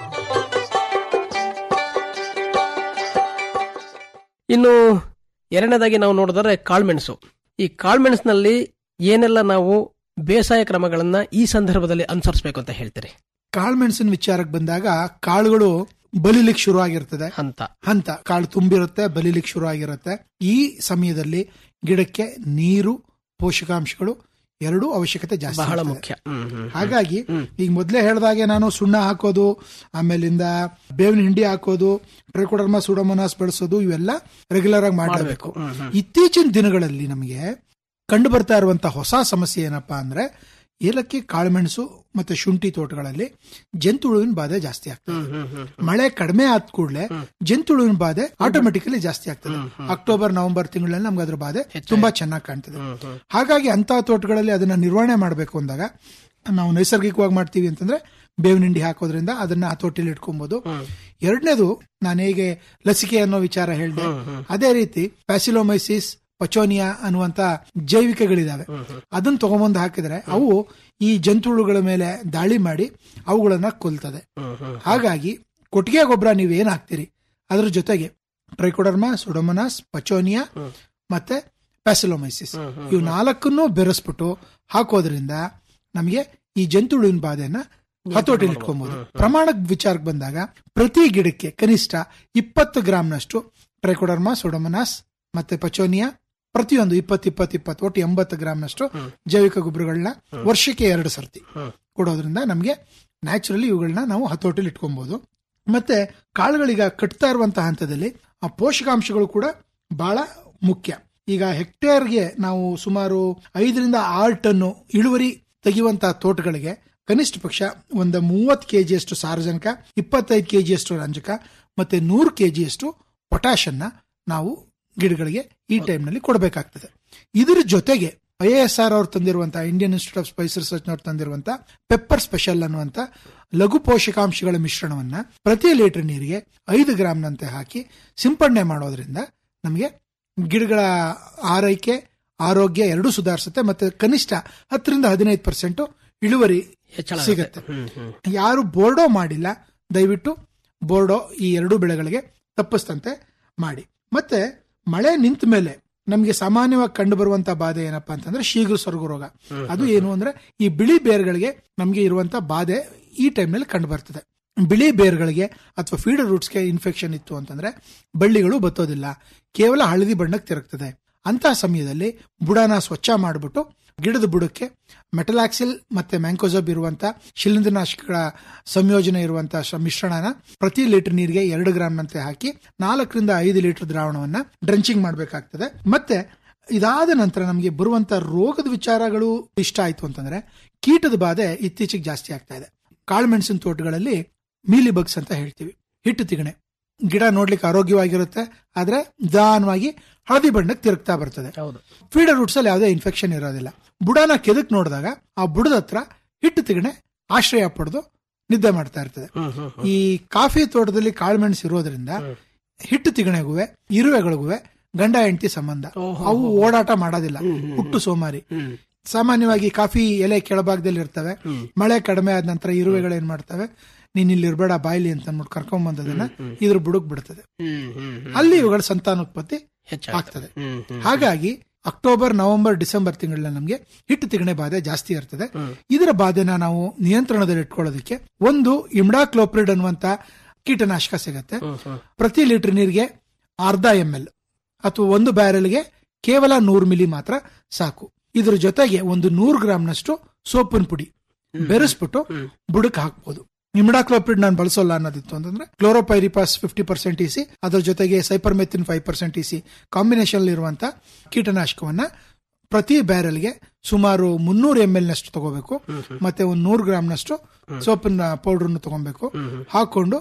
ಇನ್ನು ಎರಡನೇದಾಗಿ ನಾವು ನೋಡಿದರೆ ಕಾಳ್ಮೆಣಸು ಈ ಕಾಳ್ಮೆಣಸಿನಲ್ಲಿ ಏನೆಲ್ಲ ನಾವು ಬೇಸಾಯ ಕ್ರಮಗಳನ್ನ ಈ ಸಂದರ್ಭದಲ್ಲಿ ಅನುಸರಿಸಬೇಕು ಅಂತ ಹೇಳ್ತೀರಿ ಕಾಳುಮೆಣಸಿನ ವಿಚಾರಕ್ಕೆ ಬಂದಾಗ ಕಾಳುಗಳು ಬಲಿಲಿಕ್ ಶುರು ಆಗಿರ್ತದೆ ಹಂತ ಹಂತ ಕಾಳು ತುಂಬಿರುತ್ತೆ ಬಲಿಲಿಕ್ ಶುರು ಆಗಿರುತ್ತೆ ಈ ಸಮಯದಲ್ಲಿ ಗಿಡಕ್ಕೆ ನೀರು ಪೋಷಕಾಂಶಗಳು ಎರಡೂ ಅವಶ್ಯಕತೆ ಜಾಸ್ತಿ ಬಹಳ ಇರ್ತದೆ. ಮುಖ್ಯ ಹ್ಮ್, ಹ್ಮ್, ಹ್ಮ್. ಹಾಗಾಗಿ ಈಗ ಮೊದಲೇ ಹೇಳ್ದಾಗೆ ನಾನು ಸುಣ್ಣ ಹಾಕೋದು ಆಮೇಲಿಂದ ಬೇವಿನ ಹಿಂಡಿ ಹಾಕೋದು ಟ್ರೈಕೋಡರ್ಮಾ ಸುಡಮೋನಾಸ್ ಬೆಳೆಸೋದು ಇವೆಲ್ಲ ರೆಗ್ಯುಲರ್ ಆಗಿ ಮಾಡಲೇಬೇಕು ಹ್ಮ್, ಹ್ಮ್. ಇತ್ತೀಚಿನ ದಿನಗಳಲ್ಲಿ ನಮಗೆ ಕಂಡು ಬರ್ತಾ ಇರುವಂತ ಹೊಸ ಸಮಸ್ಯೆ ಏನಪ್ಪಾ ಅಂದ್ರೆ ಏಲಕ್ಕಿ ಕಾಳುಮೆಣಸು ಮತ್ತೆ ಶುಂಠಿ ತೋಟಗಳಲ್ಲಿ ಜಂತುಳುವಿನ ಬಾಧೆ ಜಾಸ್ತಿ ಆಗ್ತದೆ ಹ್ಮ್, ಹ್ಮ್, ಹ್ಮ್. ಮಳೆ ಕಡಿಮೆ ಆದ ಕೂಡಲೇ ಜಂತುಳುವಿನ ಬಾಧೆ ಆಟೋಮೆಟಿಕಲಿ ಜಾಸ್ತಿ ಆಗ್ತದೆ ಅಕ್ಟೋಬರ್ ನವೆಂಬರ್ ತಿಂಗಳಲ್ಲಿ ನಮ್ಗೆ ಅದ್ರ ಬಾಧೆ ತುಂಬಾ ಚೆನ್ನಾಗಿ ಕಾಣ್ತದೆ ಹಾಗಾಗಿ ಅಂತ ತೋಟಗಳಲ್ಲಿ ಅದನ್ನ ನಿರ್ವಹಣೆ ಮಾಡಬೇಕು ಅಂದಾಗ ನಾವು ನೈಸರ್ಗಿಕವಾಗಿ ಮಾಡ್ತೀವಿ ಅಂತಂದ್ರೆ ಬೇವಿನ ಹಿಂಡಿ ಹಾಕೋದ್ರಿಂದ ಅದನ್ನ ಹತೋಟಿಲಿ ಇಟ್ಕೊಬಹುದು ಎರಡನೇದು ನಾನು ಹೇಗೆ ಲಸಿಕೆ ಅನ್ನೋ ವಿಚಾರ ಹೇಳಿದೆ ಅದೇ ರೀತಿ ಪ್ಯಾಸಿಲೋಮೈಸಿಸ್ ಪಚೋನಿಯಾ ಅನ್ನುವಂತ ಜೈವಿಕಗಳಿದಾವೆ ಅದನ್ನ ತಗೊಂಬಂದು ಹಾಕಿದ್ರೆ ಅವು ಈ ಜಂತುಳುಗಳ ಮೇಲೆ ದಾಳಿ ಮಾಡಿ ಅವುಗಳನ್ನ ಕೊಲ್ತದೆ ಹಾಗಾಗಿ ಕೊಟ್ಟಿಗೆ ಗೊಬ್ಬರ ನೀವು ಏನ್ ಹಾಕ್ತೀರಿ ಅದ್ರ ಜೊತೆಗೆ ಟ್ರೈಕೋಡರ್ಮಾ ಸುಡೋಮನಾಸ್ ಪಚೋನಿಯಾ ಮತ್ತೆ ಪ್ಯಾಸಿಲೋಮೈಸಿಸ್ ಇವು ನಾಲ್ಕನ್ನು ಬೆರೆಸ್ಬಿಟ್ಟು ಹಾಕೋದ್ರಿಂದ ನಮಗೆ ಈ ಜಂತುಳುವಿನ ಬಾಧೆಯನ್ನ ಹತೋಟಿಲಿ ಇಟ್ಕೊಬಹುದು ಪ್ರಮಾಣದ ವಿಚಾರಕ್ಕೆ ಬಂದಾಗ ಪ್ರತಿ ಗಿಡಕ್ಕೆ ಕನಿಷ್ಠ ಇಪ್ಪತ್ತು ಗ್ರಾಂನಷ್ಟು ಟ್ರೈಕೋಡರ್ಮಾ ಸುಡೋಮನಾಸ್ ಮತ್ತೆ ಪಚೋನಿಯಾ ಪ್ರತಿಯೊಂದು ಇಪ್ಪತ್ತು ಇಪ್ಪತ್ತು ಇಪ್ಪತ್ತು ಒಟ್ಟು ಎಂಬತ್ತು ಗ್ರಾಂನಷ್ಟು ಜೈವಿಕ ಗೊಬ್ಬರಗಳನ್ನ ವರ್ಷಕ್ಕೆ ಎರಡು ಸರ್ತಿ ಕೊಡೋದ್ರಿಂದ ನಮಗೆ ನ್ಯಾಚುರಲಿ ಇವುಗಳನ್ನ ನಾವು ಹತೋಟಿಲಿ ಇಟ್ಕೊಬಹುದು ಮತ್ತೆ ಕಾಳುಗಳೀಗ ಕಟ್ತಾ ಇರುವಂತಹ ಹಂತದಲ್ಲಿ ಆ ಪೋಷಕಾಂಶಗಳು ಕೂಡ ಬಹಳ ಮುಖ್ಯ ಈಗ ಹೆಕ್ಟೇರ್ಗೆ ನಾವು ಸುಮಾರು ಐದರಿಂದ ಆರು ಟನ್ನು ಇಳುವರಿ ತೆಗೆಯುವಂತಹ ತೋಟಗಳಿಗೆ ಕನಿಷ್ಠ ಪಕ್ಷ ಒಂದು ಮೂವತ್ತು ಕೆಜಿಯಷ್ಟು ಸಾರಜನಕ ಇಪ್ಪತ್ತೈದು ಕೆಜಿಯಷ್ಟು ರಂಜಕ ಮತ್ತೆ ನೂರು ಕೆಜಿಯಷ್ಟು ಪೊಟ್ಯಾಷನ್ನ ನಾವು ಗಿಡಗಳಿಗೆ ಈ ಟೈಮ್ನಲ್ಲಿ ಕೊಡಬೇಕಾಗ್ತದೆ ಇದರ ಜೊತೆಗೆ ಐ ಎಸ್ ಆರ್ ಅವ್ರು ತಂದಿರುವಂತಹ Indian Institute of Spice Research ನವ್ರು ತಂದಿರುವಂತಹ ಪೆಪ್ಪರ್ ಸ್ಪೆಷಲ್ ಅನ್ನುವಂತ ಲಘು ಪೋಷಕಾಂಶಗಳ ಮಿಶ್ರಣವನ್ನ ಪ್ರತಿ ಲೀಟರ್ ನೀರಿಗೆ ಐದು ಗ್ರಾಂನಂತೆ ಹಾಕಿ ಸಿಂಪಡಣೆ ಮಾಡೋದ್ರಿಂದ ನಮಗೆ ಗಿಡಗಳ ಆರೈಕೆ ಆರೋಗ್ಯ ಎರಡೂ ಸುಧಾರಿಸುತ್ತೆ ಮತ್ತೆ ಕನಿಷ್ಠ ಹತ್ತರಿಂದ ಹದಿನೈದು ಪರ್ಸೆಂಟ್ ಇಳುವರಿ ಹೆಚ್ಚಳ ಸಿಗತ್ತೆ ಹ್ಮ್, ಹ್ಮ್. ಯಾರು ಬೋರ್ಡೋ ಮಾಡಿಲ್ಲ ದಯವಿಟ್ಟು ಬೋರ್ಡೋ ಈ ಎರಡೂ ಬೆಳೆಗಳಿಗೆ ತಪ್ಪಿಸ್ತಂತೆ ಮಾಡಿ ಮತ್ತೆ ಮಳೆ ನಿಂತ ಮೇಲೆ ನಮಗೆ ಸಾಮಾನ್ಯವಾಗಿ ಕಂಡು ಬರುವಂತ ಬಾಧೆ ಏನಪ್ಪಾ ಅಂತಂದ್ರೆ ಶೀಘ್ರ ಸ್ವರ್ಗ ರೋಗ ಅದು ಏನು ಅಂದ್ರೆ ಈ ಬಿಳಿ ಬೇರ್ಗಳಿಗೆ ನಮಗೆ ಇರುವಂತ ಬಾಧೆ ಈ ಟೈಮ್ನಲ್ಲಿ ಕಂಡು ಬರ್ತದೆ ಬಿಳಿ ಬೇರ್ಗಳಿಗೆ ಅಥವಾ ಫೀಡರ್ ರೂಟ್ಸ್ಗೆ ಇನ್ಫೆಕ್ಷನ್ ಇತ್ತು ಅಂತಂದ್ರೆ ಬಳ್ಳಿಗಳು ಬತ್ತೋದಿಲ್ಲ ಕೇವಲ ಹಳದಿ ಬಣ್ಣಕ್ಕೆ ತಿರುಗ್ತದೆ ಅಂತಹ ಸಮಯದಲ್ಲಿ ಬುಡನ ಸ್ವಚ್ಛ ಮಾಡಿಬಿಟ್ಟು ಗಿಡದ ಬುಡಕ್ಕೆ ಮೆಟಲಾಕ್ಸಿಲ್ ಮತ್ತೆ ಮ್ಯಾಂಕೋಸಬ್ ಇರುವಂತ ಶಿಲೀಂಧ್ರನಾಶಕಗಳ ಸಂಯೋಜನೆ ಇರುವಂತ ಶ- ಮಿಶ್ರಣನ ಪ್ರತಿ ಲೀಟರ್ ನೀರಿಗೆ ಎರಡು ಗ್ರಾಂನಂತೆ ಹಾಕಿ ನಾಲ್ಕರಿಂದ ಐದು ಲೀಟರ್ ದ್ರಾವಣವನ್ನ ಡ್ರಂಚಿಂಗ್ ಮಾಡಬೇಕಾಗ್ತದೆ ಮತ್ತೆ ಇದಾದ ನಂತರ ನಮಗೆ ಬರುವಂತ ರೋಗದ ವಿಚಾರಗಳು ಇಷ್ಟ ಆಯ್ತು ಅಂತಂದ್ರೆ ಕೀಟದ ಬಾಧೆ ಇತ್ತೀಚೆಗೆ ಜಾಸ್ತಿ ಆಗ್ತಾ ಇದೆ ಕಾಳುಮೆಣಸಿನ ತೋಟಗಳಲ್ಲಿ ಮೀಲಿ ಬಗ್ಸ್ ಅಂತ ಹೇಳ್ತೀವಿ ಹಿಟ್ಟು ತಿಗಣೆ ಗಿಡ ನೋಡ್ಲಿಕ್ಕೆ ಆರೋಗ್ಯವಾಗಿರುತ್ತೆ ಆದ್ರೆ ನಿಧಾನವಾಗಿ ಹಳದಿ ಬಣ್ಣಕ್ಕೆ ತಿರುಗ್ತಾ ಬರ್ತದೆ ಹೌದು ಫೀಡರ್ ರೂಟ್ಸ್ ಅಲ್ಲಿ ಯಾವುದೇ ಇನ್ಫೆಕ್ಷನ್ ಇರೋದಿಲ್ಲ ಬುಡನ ಕೆದಕ್ ನೋಡಿದಾಗ ಆ ಬುಡದ ಹತ್ರ ಹಿಟ್ಟು ತಿಗಣೆ ಆಶ್ರಯ ಪಡೆದು ನಿದ್ದೆ ಮಾಡ್ತಾ ಇರ್ತದೆ ಈ ಕಾಫಿ ತೋಟದಲ್ಲಿ ಕಾಳುಮೆಣಸು ಇರೋದ್ರಿಂದ ಹಿಟ್ಟು ತಿಗಣೆಗುವೆ ಇರುವೆಗಳಿಗುವೆ ಗಂಡ ಹೆಂಡತಿ ಸಂಬಂಧ ಅವು ಓಡಾಟ ಮಾಡೋದಿಲ್ಲ ಹುಟ್ಟು ಸೋಮಾರಿ ಸಾಮಾನ್ಯವಾಗಿ ಕಾಫಿ ಎಲೆ ಕೆಳಭಾಗದಲ್ಲಿ ಇರ್ತವೆ ಮಳೆ ಕಡಿಮೆ ಆದ ನಂತರ ಇರುವೆಗಳು ಏನ್ ಮಾಡ್ತವೆ ನೀನ್ ಇಲ್ಲಿ ಇರ್ಬೇಡ ಬಾಯ್ಲಿ ಅಂತ ಅಂದ್ಬಿಟ್ಟು ಕರ್ಕೊಂಡ್ ಬಂದದನ್ನ ಇದ್ರ ಬುಡಕ್ ಬಿಡ್ತದೆ ಅಲ್ಲಿ ಇವುಗಳ ಸಂತಾನೋತ್ಪತ್ತಿ ಆಗ್ತದೆ ಹಾಗಾಗಿ ಅಕ್ಟೋಬರ್ ನವೆಂಬರ್ ಡಿಸೆಂಬರ್ ತಿಂಗಳಲ್ಲಿ ನಮಗೆ ಹಿಟ್ಟು ತಿಗಣೆ ಬಾಧೆ ಜಾಸ್ತಿ ಇರ್ತದೆ ಇದರ ಬಾಧೆನ ನಾವು ನಿಯಂತ್ರಣದಲ್ಲಿ ಇಟ್ಕೊಳ್ಳೋದಕ್ಕೆ ಒಂದು ಇಮ್ಡಾಕ್ಲೋಪ್ರಿಡ್ ಅನ್ನುವಂತ ಕೀಟನಾಶಕ ಸಿಗತ್ತೆ ಪ್ರತಿ ಲೀಟರ್ ನೀರಿಗೆ ಅರ್ಧ ಎಂ ಎಲ್ ಅಥವಾ ಒಂದು ಬ್ಯಾರೆಲ್ಗೆ ಕೇವಲ ನೂರು ಮಿಲಿ ಮಾತ್ರ ಸಾಕು ಇದ್ರ ಜೊತೆಗೆ ಒಂದು ನೂರು ಗ್ರಾಂನಷ್ಟು ಸೋಪಿನ ಪುಡಿ ಬೆರೆಸ್ಬಿಟ್ಟು ಬುಡಕ್ ಹಾಕ್ಬೋದು ಇಮಿಡಾಕ್ಲೋಪಿಡ್ ನಾನು ಬಳಸೋಲ್ಲ ಅನ್ನೋದಿತ್ತು ಅಂತಂದ್ರೆ ಕ್ಲೋರೋಪೈರಿಪಾಸ್ ಫಿಫ್ಟಿ ಪರ್ಸೆಂಟ್ ಇಸಿ ಅದರ ಜೊತೆಗೆ cypermethrin five percent EC combination ಇರುವಂತ ಕೀಟನಾಶಕವನ್ನ ಪ್ರತಿ ಬ್ಯಾರೆಲ್ಗೆ ಸುಮಾರು ಮುನ್ನೂರು ಎಂ ಎಲ್ ನಷ್ಟು ತಗೋಬೇಕು ಮತ್ತೆ ಒಂದು ನೂರು ಗ್ರಾಂನಷ್ಟು ಸೋಪಿನ ಪೌಡರ್ ತಗೊಬೇಕು ಹಾಕೊಂಡು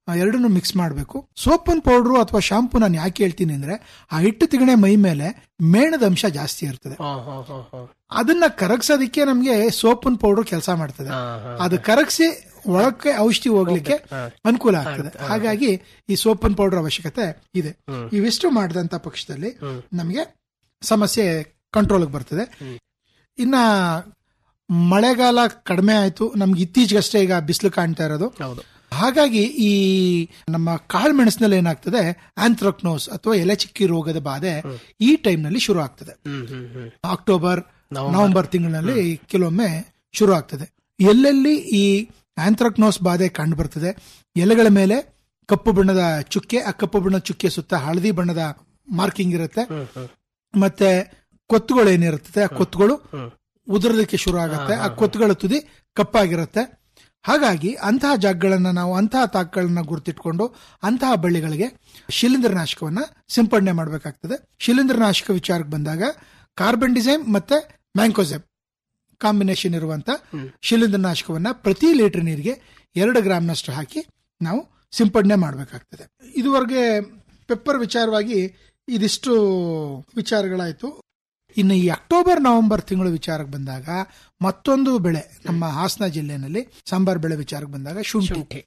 ಎರಡನ್ನು ಮಿಕ್ಸ್ ಮಾಡಬೇಕು ಸೋಪನ್ ಪೌಡರ್ ಅಥವಾ ಶಾಂಪೂ ನಾನು ಯಾಕೆ ಹೇಳ್ತೀನಿ ಅಂದ್ರೆ ಆ ಹಿಟ್ಟು ತಿಗಣೆ ಮೈ ಮೇಲೆ ಮೇಣದ ಅಂಶ ಜಾಸ್ತಿ ಇರ್ತದೆ ಅದನ್ನ ಕರಗ್ಸೋದಿಕ್ಕೆ ನಮ್ಗೆ ಸೋಪನ್ ಪೌಡರ್ ಕೆಲಸ ಮಾಡ್ತದೆ ಅದು ಕರಗಿಸಿ ಒಳಕ್ಕೆ ಔಷಧಿ ಹೋಗ್ಲಿಕ್ಕೆ ಅನುಕೂಲ ಆಗ್ತದೆ ಹಾಗಾಗಿ ಈ ಸೋಪನ್ ಪೌಡರ್ ಅವಶ್ಯಕತೆ ಇದೆ ಇವಿಷ್ಟು ಮಾಡಿದಂತ ಪಕ್ಷದಲ್ಲಿ ನಮಗೆ ಸಮಸ್ಯೆ ಕಂಟ್ರೋಲ್ಗೆ ಬರ್ತದೆ ಇನ್ನ ಮಳೆಗಾಲ ಕಡಿಮೆ ಆಯ್ತು ನಮ್ಗೆ ಇತ್ತೀಚೆಗಷ್ಟೇ ಈಗ ಬಿಸಿಲು ಕಾಣ್ತಾ ಇರೋದು ಹಾಗಾಗಿ ಈ ನಮ್ಮ ಕಾಳು ಮೆಣಸಿನಲ್ಲಿ ಏನಾಗ್ತದೆ ಆಂಥ್ರಕ್ನೋಸ್ ಅಥವಾ ಎಲೆ ಚಿಕ್ಕಿ ರೋಗದ ಬಾಧೆ ಈ ಟೈಮ್ ನಲ್ಲಿ ಶುರು ಆಗ್ತದೆ ಅಕ್ಟೋಬರ್ ನವೆಂಬರ್ ತಿಂಗಳಿನಲ್ಲಿ ಕೆಲವೊಮ್ಮೆ ಶುರು ಆಗ್ತದೆ ಎಲ್ಲೆಲ್ಲಿ ಈ ಆಂಥ್ರಕ್ನೋಸ್ ಬಾಧೆ ಕಂಡು ಬರ್ತದೆ ಎಲೆಗಳ ಮೇಲೆ ಕಪ್ಪು ಬಣ್ಣದ ಚುಕ್ಕೆ ಆ ಕಪ್ಪು ಬಣ್ಣದ ಚುಕ್ಕೆ ಸುತ್ತ ಹಳದಿ ಬಣ್ಣದ ಮಾರ್ಕಿಂಗ್ ಇರುತ್ತೆ ಮತ್ತೆ ಕೊತ್ತುಗಳು ಏನಿರುತ್ತದೆ ಆ ಕೊತ್ತುಗಳು ಉದುರೋದಕ್ಕೆ ಶುರು ಆಗುತ್ತೆ ಆ ಕೊತ್ತುಗಳ ತುದಿ ಕಪ್ಪಾಗಿರುತ್ತೆ ಹಾಗಾಗಿ ಅಂತಹ ಜಾಗಗಳನ್ನ ನಾವು ಅಂತಹ ತಾಕಗಳನ್ನ ಗುರುತಿಟ್ಕೊಂಡು ಅಂತಹ ಬಳ್ಳಿಗಳಿಗೆ ಶಿಲೀಂಧ್ರನಾಶಕವನ್ನ ಸಿಂಪಡಣೆ ಮಾಡಬೇಕಾಗ್ತದೆ ಶಿಲೀಂಧ್ರನಾಶಕ ವಿಚಾರಕ್ಕೆ ಬಂದಾಗ ಕಾರ್ಬನ್ ಡಿಸೈಮ್ ಮತ್ತೆ ಮ್ಯಾಂಕೋಸೆಪ್ ಕಾಂಬಿನೇಷನ್ ಇರುವಂತ ಶಿಲೀಂಧ್ರನಾಶಕವನ್ನ ಪ್ರತಿ ಲೀಟರ್ ನೀರಿಗೆ ಎರಡು ಗ್ರಾಮ್ನಷ್ಟು ಹಾಕಿ ನಾವು ಸಿಂಪಡಣೆ ಮಾಡಬೇಕಾಗ್ತದೆ ಇದುವರೆಗೆ ಪೆಪ್ಪರ್ ವಿಚಾರವಾಗಿ ಇದಿಷ್ಟು ವಿಚಾರಗಳಾಯ್ತು ಇನ್ನು ಈ ಅಕ್ಟೋಬರ್ ನವೆಂಬರ್ ತಿಂಗಳು ವಿಚಾರಕ್ಕೆ ಬಂದಾಗ ಮತ್ತೊಂದು ಬೆಳೆ ನಮ್ಮ ಹಾಸನ ಜಿಲ್ಲೆನಲ್ಲಿ ಸಾಂಬಾರ್ ಬೆಳೆ ವಿಚಾರಕ್ಕೆ ಬಂದಾಗ ಶುಂಠಿ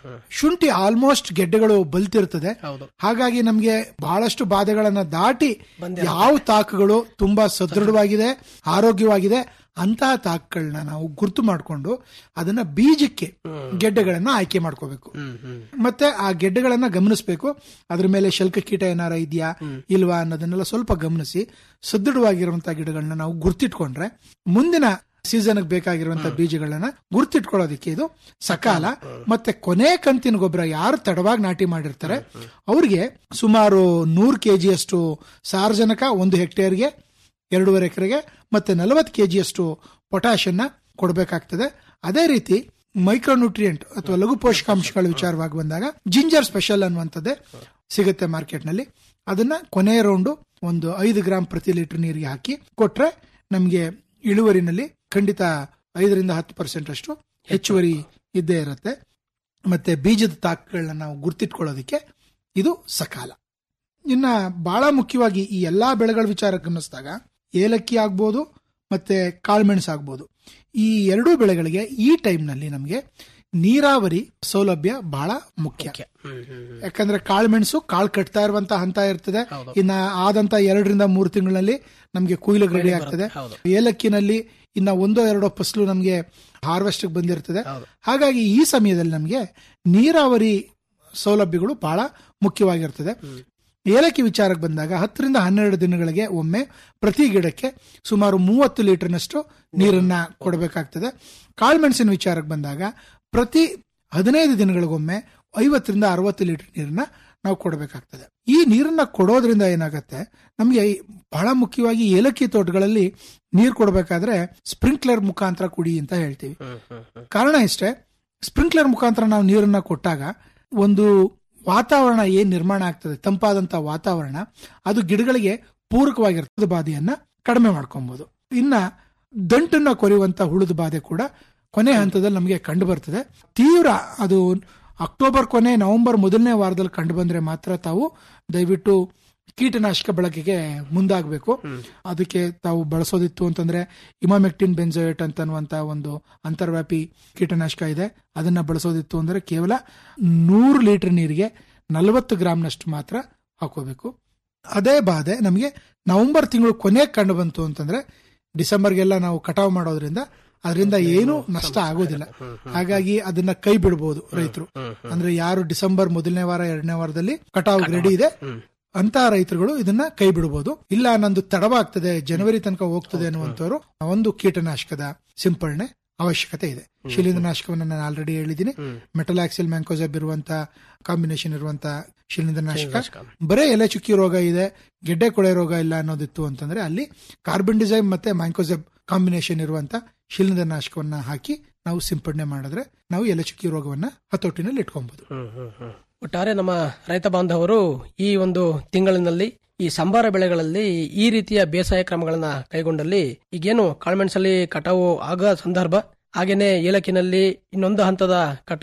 ಶುಂಠಿ ಆಲ್ಮೋಸ್ಟ್ ಗೆಡ್ಡೆಗಳು ಬಲ್ತಿರ್ತದೆ ಹಾಗಾಗಿ ನಮ್ಗೆ ಬಹಳಷ್ಟು ಬಾಧೆಗಳನ್ನ ದಾಟಿ ಯಾವ ತಾಕುಗಳು ತುಂಬಾ ಸದೃಢವಾಗಿದೆ ಆರೋಗ್ಯವಾಗಿದೆ ಅಂತಹ ತಾಕುಗಳನ್ನ ನಾವು ಗುರ್ತು ಮಾಡಿಕೊಂಡು ಅದನ್ನ ಬೀಜಕ್ಕೆ ಗೆಡ್ಡೆಗಳನ್ನ ಆಯ್ಕೆ ಮಾಡ್ಕೋಬೇಕು ಮತ್ತೆ ಆ ಗೆಡ್ಡೆಗಳನ್ನ ಗಮನಿಸಬೇಕು ಅದ್ರ ಮೇಲೆ ಶಲ್ಕ ಕೀಟ ಏನಾರ ಇದೆಯಾ ಇಲ್ವಾ ಅನ್ನೋದನ್ನೆಲ್ಲ ಸ್ವಲ್ಪ ಗಮನಿಸಿ ಸದೃಢವಾಗಿರುವಂತಹ ಗಿಡಗಳನ್ನ ನಾವು ಗುರ್ತಿಟ್ಕೊಂಡ್ರೆ ಮುಂದಿನ ಸೀಸನ್ ಬೇಕಾಗಿರುವಂತಹ ಬೀಜಗಳನ್ನ ಗುರ್ತಿಟ್ಕೊಳ್ಳೋದಕ್ಕೆ ಇದು ಸಕಾಲ ಮತ್ತೆ ಕೊನೆ ಕಂತಿನ ಗೊಬ್ಬರ ಯಾರು ತಡವಾಗಿ ನಾಟಿ ಮಾಡಿರ್ತಾರೆ ಅವ್ರಿಗೆ ಸುಮಾರು ನೂರು ಕೆಜಿಯಷ್ಟು ಸಾರಜನಕ ಒಂದು ಹೆಕ್ಟೇರ್ಗೆ ಎರಡೂವರೆ ಎಕರೆಗೆ ಮತ್ತೆ ನಲವತ್ತು ಕೆಜಿಯಷ್ಟು ಪೊಟ್ಯಾಷನ್ನ ಕೊಡಬೇಕಾಗ್ತದೆ ಅದೇ ರೀತಿ ಮೈಕ್ರೋನ್ಯೂಟ್ರಿಯೆಂಟ್ ಅಥವಾ ಲಘು ಪೋಷಕಾಂಶಗಳ ವಿಚಾರವಾಗಿ ಬಂದಾಗ ಜಿಂಜರ್ ಸ್ಪೆಷಲ್ ಅನ್ನುವಂಥದ್ದೇ ಸಿಗುತ್ತೆ ಮಾರ್ಕೆಟ್ ನಲ್ಲಿ ಅದನ್ನ ಕೊನೆಯ ರೌಂಡು ಒಂದು ಐದು ಗ್ರಾಮ್ ಪ್ರತಿ ಲೀಟರ್ ನೀರಿಗೆ ಹಾಕಿ ಕೊಟ್ರೆ ನಮಗೆ ಇಳುವರಿನಲ್ಲಿ ಖಂಡಿತ ಐದರಿಂದ ಹತ್ತು ಪರ್ಸೆಂಟ್ ಅಷ್ಟು ಹೆಚ್ಚುವರಿ ಇದ್ದೇ ಇರುತ್ತೆ ಮತ್ತೆ ಬೀಜದ ತಾಕುಗಳನ್ನ ನಾವು ಗುರ್ತಿಟ್ಕೊಳ್ಳೋದಕ್ಕೆ ಇದು ಸಕಾಲ ಇನ್ನ ಬಹಳ ಮುಖ್ಯವಾಗಿ ಈ ಎಲ್ಲಾ ಬೆಳೆಗಳ ವಿಚಾರ ಗಮನಿಸಿದಾಗ ಏಲಕ್ಕಿ ಆಗ್ಬೋದು ಮತ್ತೆ ಕಾಳುಮೆಣಸು ಆಗ್ಬೋದು ಈ ಎರಡೂ ಬೆಳೆಗಳಿಗೆ ಈ ಟೈಮ್ನಲ್ಲಿ ನಮಗೆ ನೀರಾವರಿ ಸೌಲಭ್ಯ ಬಹಳ ಮುಖ್ಯ ಯಾಕಂದ್ರೆ ಕಾಳುಮೆಣಸು ಕಾಳು ಕಟ್ತಾ ಇರುವಂತ ಹಂತ ಇರ್ತದೆ ಇನ್ನ ಆದಂತ ಎರಡರಿಂದ ಮೂರು ತಿಂಗಳಲ್ಲಿ ನಮಗೆ ಕುಯ್ಲಿಗೆ ರೆಡಿ ಆಗ್ತದೆ ಏಲಕ್ಕಿನಲ್ಲಿ ಇನ್ನ ಒಂದೋ ಎರಡೋ ಫಸಲು ನಮಗೆ ಹಾರ್ವೆಸ್ಟ್ ಬಂದಿರ್ತದೆ ಹಾಗಾಗಿ ಈ ಸಮಯದಲ್ಲಿ ನಮಗೆ ನೀರಾವರಿ ಸೌಲಭ್ಯಗಳು ಬಹಳ ಮುಖ್ಯವಾಗಿರ್ತದೆ ಏಲಕ್ಕಿ ವಿಚಾರಕ್ಕೆ ಬಂದಾಗ ಹತ್ತರಿಂದ ಹನ್ನೆರಡು ದಿನಗಳಿಗೆ ಒಮ್ಮೆ ಪ್ರತಿ ಗಿಡಕ್ಕೆ ಸುಮಾರು ಮೂವತ್ತು ಲೀಟರ್ನಷ್ಟು ನೀರನ್ನ ಕೊಡಬೇಕಾಗ್ತದೆ ಕಾಳುಮೆಣಸಿನ ವಿಚಾರಕ್ಕೆ ಬಂದಾಗ ಪ್ರತಿ ಹದಿನೈದು ದಿನಗಳಿಗೊಮ್ಮೆ ಐವತ್ತರಿಂದ ಅರವತ್ತು ಲೀಟರ್ ನೀರನ್ನ ನಾವು ಕೊಡಬೇಕಾಗ್ತದೆ ಈ ನೀರನ್ನ ಕೊಡೋದ್ರಿಂದ ಏನಾಗುತ್ತೆ ನಮಗೆ ಬಹಳ ಮುಖ್ಯವಾಗಿ ಏಲಕ್ಕಿ ತೋಟಗಳಲ್ಲಿ ನೀರು ಕೊಡಬೇಕಾದ್ರೆ ಸ್ಪ್ರಿಂಕ್ಲರ್ ಮುಖಾಂತರ ಕುಡಿ ಅಂತ ಹೇಳ್ತೀವಿ ಕಾರಣ ಇಷ್ಟೇ ಸ್ಪ್ರಿಂಕ್ಲರ್ ಮುಖಾಂತರ ನಾವು ನೀರನ್ನ ಕೊಟ್ಟಾಗ ಒಂದು ವಾತಾವರಣ ಏನ್ ನಿರ್ಮಾಣ ಆಗ್ತದೆ ತಂಪಾದಂತ ವಾತಾವರಣ ಅದು ಗಿಡಗಳಿಗೆ ಪೂರಕವಾಗಿರ್ತದೆ ಬಾಧೆಯನ್ನ ಕಡಿಮೆ ಮಾಡ್ಕೊಬಹುದು ಇನ್ನ ದಂಟನ್ನ ಕೊರೆಯುವಂತ ಹುಳುದ ಬಾಧೆ ಕೂಡ ಕೊನೆ ಹಂತದಲ್ಲಿ ನಮಗೆ ಕಂಡು ಬರ್ತದೆ ತೀವ್ರ ಅದು ಅಕ್ಟೋಬರ್ ಕೊನೆ ನವೆಂಬರ್ ಮೊದಲನೇ ವಾರದಲ್ಲಿ ಕಂಡು ಬಂದ್ರೆ ಮಾತ್ರ ತಾವು ದಯವಿಟ್ಟು ಕೀಟನಾಶಕ ಬಳಕೆಗೆ ಮುಂದಾಗಬೇಕು ಅದಕ್ಕೆ ತಾವು ಬಳಸೋದಿತ್ತು ಅಂತಂದ್ರೆ ಇಮಾಮೆಕ್ಟಿನ್ ಬೆನ್ಸೋಯೇಟ್ ಅಂತನ್ನುವಂತ ಒಂದು ಅಂತರ್ವ್ಯಾಪಿ ಕೀಟನಾಶಕ ಇದೆ ಅದನ್ನ ಬಳಸೋದಿತ್ತು ಅಂದ್ರೆ ಕೇವಲ ನೂರು ಲೀಟರ್ ನೀರಿಗೆ ನಲವತ್ತು ಗ್ರಾಮ್ನಷ್ಟು ಮಾತ್ರ ಹಾಕೋಬೇಕು ಅದೇ ಬಾಧೆ ನಮಗೆ ನವೆಂಬರ್ ತಿಂಗಳು ಕೊನೆ ಕಂಡು ಬಂತು ಅಂತಂದ್ರೆ ಡಿಸೆಂಬರ್ಗೆಲ್ಲ ನಾವು ಕಟಾವು ಮಾಡೋದ್ರಿಂದ ಅದರಿಂದ ಏನು ನಷ್ಟ ಆಗೋದಿಲ್ಲ ಹಾಗಾಗಿ ಅದನ್ನ ಕೈ ಬಿಡಬಹುದು ರೈತರು ಅಂದ್ರೆ ಯಾರು ಡಿಸೆಂಬರ್ ಮೊದಲನೇ ವಾರ ಎರಡನೇ ವಾರದಲ್ಲಿ ಕಟಾವು ರೆಡಿ ಇದೆ ಅಂತ ರೈತರುಗಳು ಇದನ್ನ ಕೈ ಬಿಡಬಹುದು ಇಲ್ಲ ನಂದು ತಡವಾಗ್ತದೆ ಜನವರಿ ತನಕ ಹೋಗ್ತದೆ ಅನ್ನುವಂಥವ್ರು ಒಂದು ಕೀಟನಾಶಕದ ಸಿಂಪಡಣೆ ಅವಶ್ಯಕತೆ ಇದೆ ಶಿಲೀಂಧ್ರನಾಶಕವನ್ನು ನಾನು ಆಲ್ರೆಡಿ ಹೇಳಿದ್ದೀನಿ ಮೆಟಲಾಕ್ಸಿಲ್ ಮ್ಯಾಂಕೋಸೆಬ್ ಇರುವಂತ ಕಾಂಬಿನೇಷನ್ ಇರುವಂತ ಶಿಲೀಂಧ್ರನಾಶಕ ಬರೇ ಎಲೆ ಚುಕ್ಕಿ ರೋಗ ಇದೆ ಗೆಡ್ಡೆ ಕೊಳೆ ರೋಗ ಇಲ್ಲ ಅನ್ನೋದಿತ್ತು ಅಂತಂದ್ರೆ ಅಲ್ಲಿ ಕಾರ್ಬನ್ ಡಿಸೈಮ್ ಮತ್ತೆ ಮ್ಯಾಂಕೋಸೆಬ್ ಕಾಂಬಿನೇಷನ್ ಇರುವಂತ ಶಿಲೀಂಧ್ರನಾಶಕವನ್ನ ಹಾಕಿ ನಾವು ಸಿಂಪಡಣೆ ಮಾಡಿದ್ರೆ ನಾವು ಎಲೆ ಚುಕ್ಕಿ ರೋಗವನ್ನ ಹತೋಟಿನಲ್ಲಿ ಇಟ್ಕೊಬಹುದು ಒಟ್ಟಾರೆ ನಮ್ಮ ರೈತ ಬಾಂಧವರು ಈ ಒಂದು ತಿಂಗಳಿನಲ್ಲಿ ಈ ಸಂಬಾರ ಬೆಳೆಗಳಲ್ಲಿ ಈ ರೀತಿಯ ಬೇಸಾಯ ಕ್ರಮಗಳನ್ನ ಕೈಗೊಂಡಲ್ಲಿ ಈಗೇನು ಕಾಳುಮೆಣಸಲ್ಲಿ ಕಟಾವು ಆಗ ಸಂದರ್ಭ ಹಾಗೇನೆ ಏಲಕ್ಕಿನಲ್ಲಿ ಇನ್ನೊಂದು ಹಂತದ ಕಟಾವು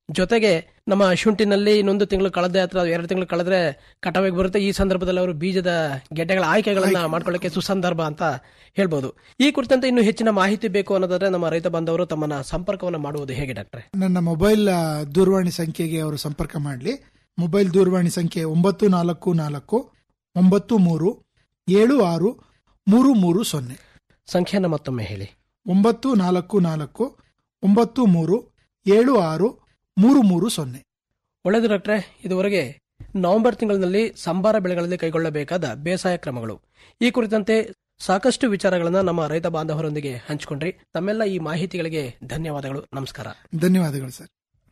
ಜೊತೆಗೆ ನಮ್ಮ ಶುಂಠಿನಲ್ಲಿ ಇನ್ನೊಂದು ತಿಂಗಳು ಕಳೆದ್ರೆ ಅಥವಾ ಎರಡು ತಿಂಗಳು ಕಳೆದ್ರೆ ಕಟಾವಿಗೆ ಬರುತ್ತೆ ಈ ಸಂದರ್ಭದಲ್ಲಿ ಅವರು ಬೀಜದ ಗೆಡ್ಡೆಗಳ ಆಯ್ಕೆಗಳನ್ನ ಮಾಡ್ಕೊಳ್ಳಕ್ಕೆ ಸುಸಂದರ್ಭ ಅಂತ ಹೇಳ್ಬೋದು ಈ ಕುರಿತಂತೆ ಇನ್ನು ಹೆಚ್ಚಿನ ಮಾಹಿತಿ ಬೇಕು ಅನ್ನೋದಾದ್ರೆ ನಮ್ಮ ರೈತ ಬಾಂಧವರು ತಮ್ಮನ್ನ ಸಂಪರ್ಕವನ್ನು ಮಾಡುವುದು ಹೇಗೆ ಡಾಕ್ಟ್ರೆ ನನ್ನ ಮೊಬೈಲ್ ಆ, ದೂರವಾಣಿ ಸಂಖ್ಯೆಗೆ ಅವರು ಸಂಪರ್ಕ ಮಾಡಲಿ ಮೊಬೈಲ್ ದೂರವಾಣಿ ಸಂಖ್ಯೆ ಒಂಬತ್ತು ನಾಲ್ಕು ನಾಲ್ಕು ಒಂಬತ್ತು ಮೂರು ಏಳು ಆರು ಮೂರು ಮೂರು ಸೊನ್ನೆ ಸಂಖ್ಯೆಯನ್ನು ಮತ್ತೊಮ್ಮೆ ಹೇಳಿ ಒಂಬತ್ತು ನಾಲ್ಕು ನಾಲ್ಕು ಒಂಬತ್ತು ಮೂರು ಏಳು ಆರು ಮೂರು ಮೂರು ಸೊನ್ನೆ ಒಳ್ಳೆಯದು ಡಾಕ್ಟ್ರೆ ಇದುವರೆಗೆ ನವೆಂಬರ್ ತಿಂಗಳಿನಲ್ಲಿ ಸಂಬಾರ ಬೆಳೆಗಳಲ್ಲಿ ಕೈಗೊಳ್ಳಬೇಕಾದ ಬೇಸಾಯ ಕ್ರಮಗಳು ಈ ಕುರಿತಂತೆ ಸಾಕಷ್ಟು ವಿಚಾರಗಳನ್ನ ನಮ್ಮ ರೈತ ಬಾಂಧವರೊಂದಿಗೆ ಹಂಚಿಕೊಂಡ್ರಿ ತಮ್ಮೆಲ್ಲ ಈ ಮಾಹಿತಿಗಳಿಗೆ ಧನ್ಯವಾದಗಳು ನಮಸ್ಕಾರ ಧನ್ಯವಾದಗಳು ಸರ್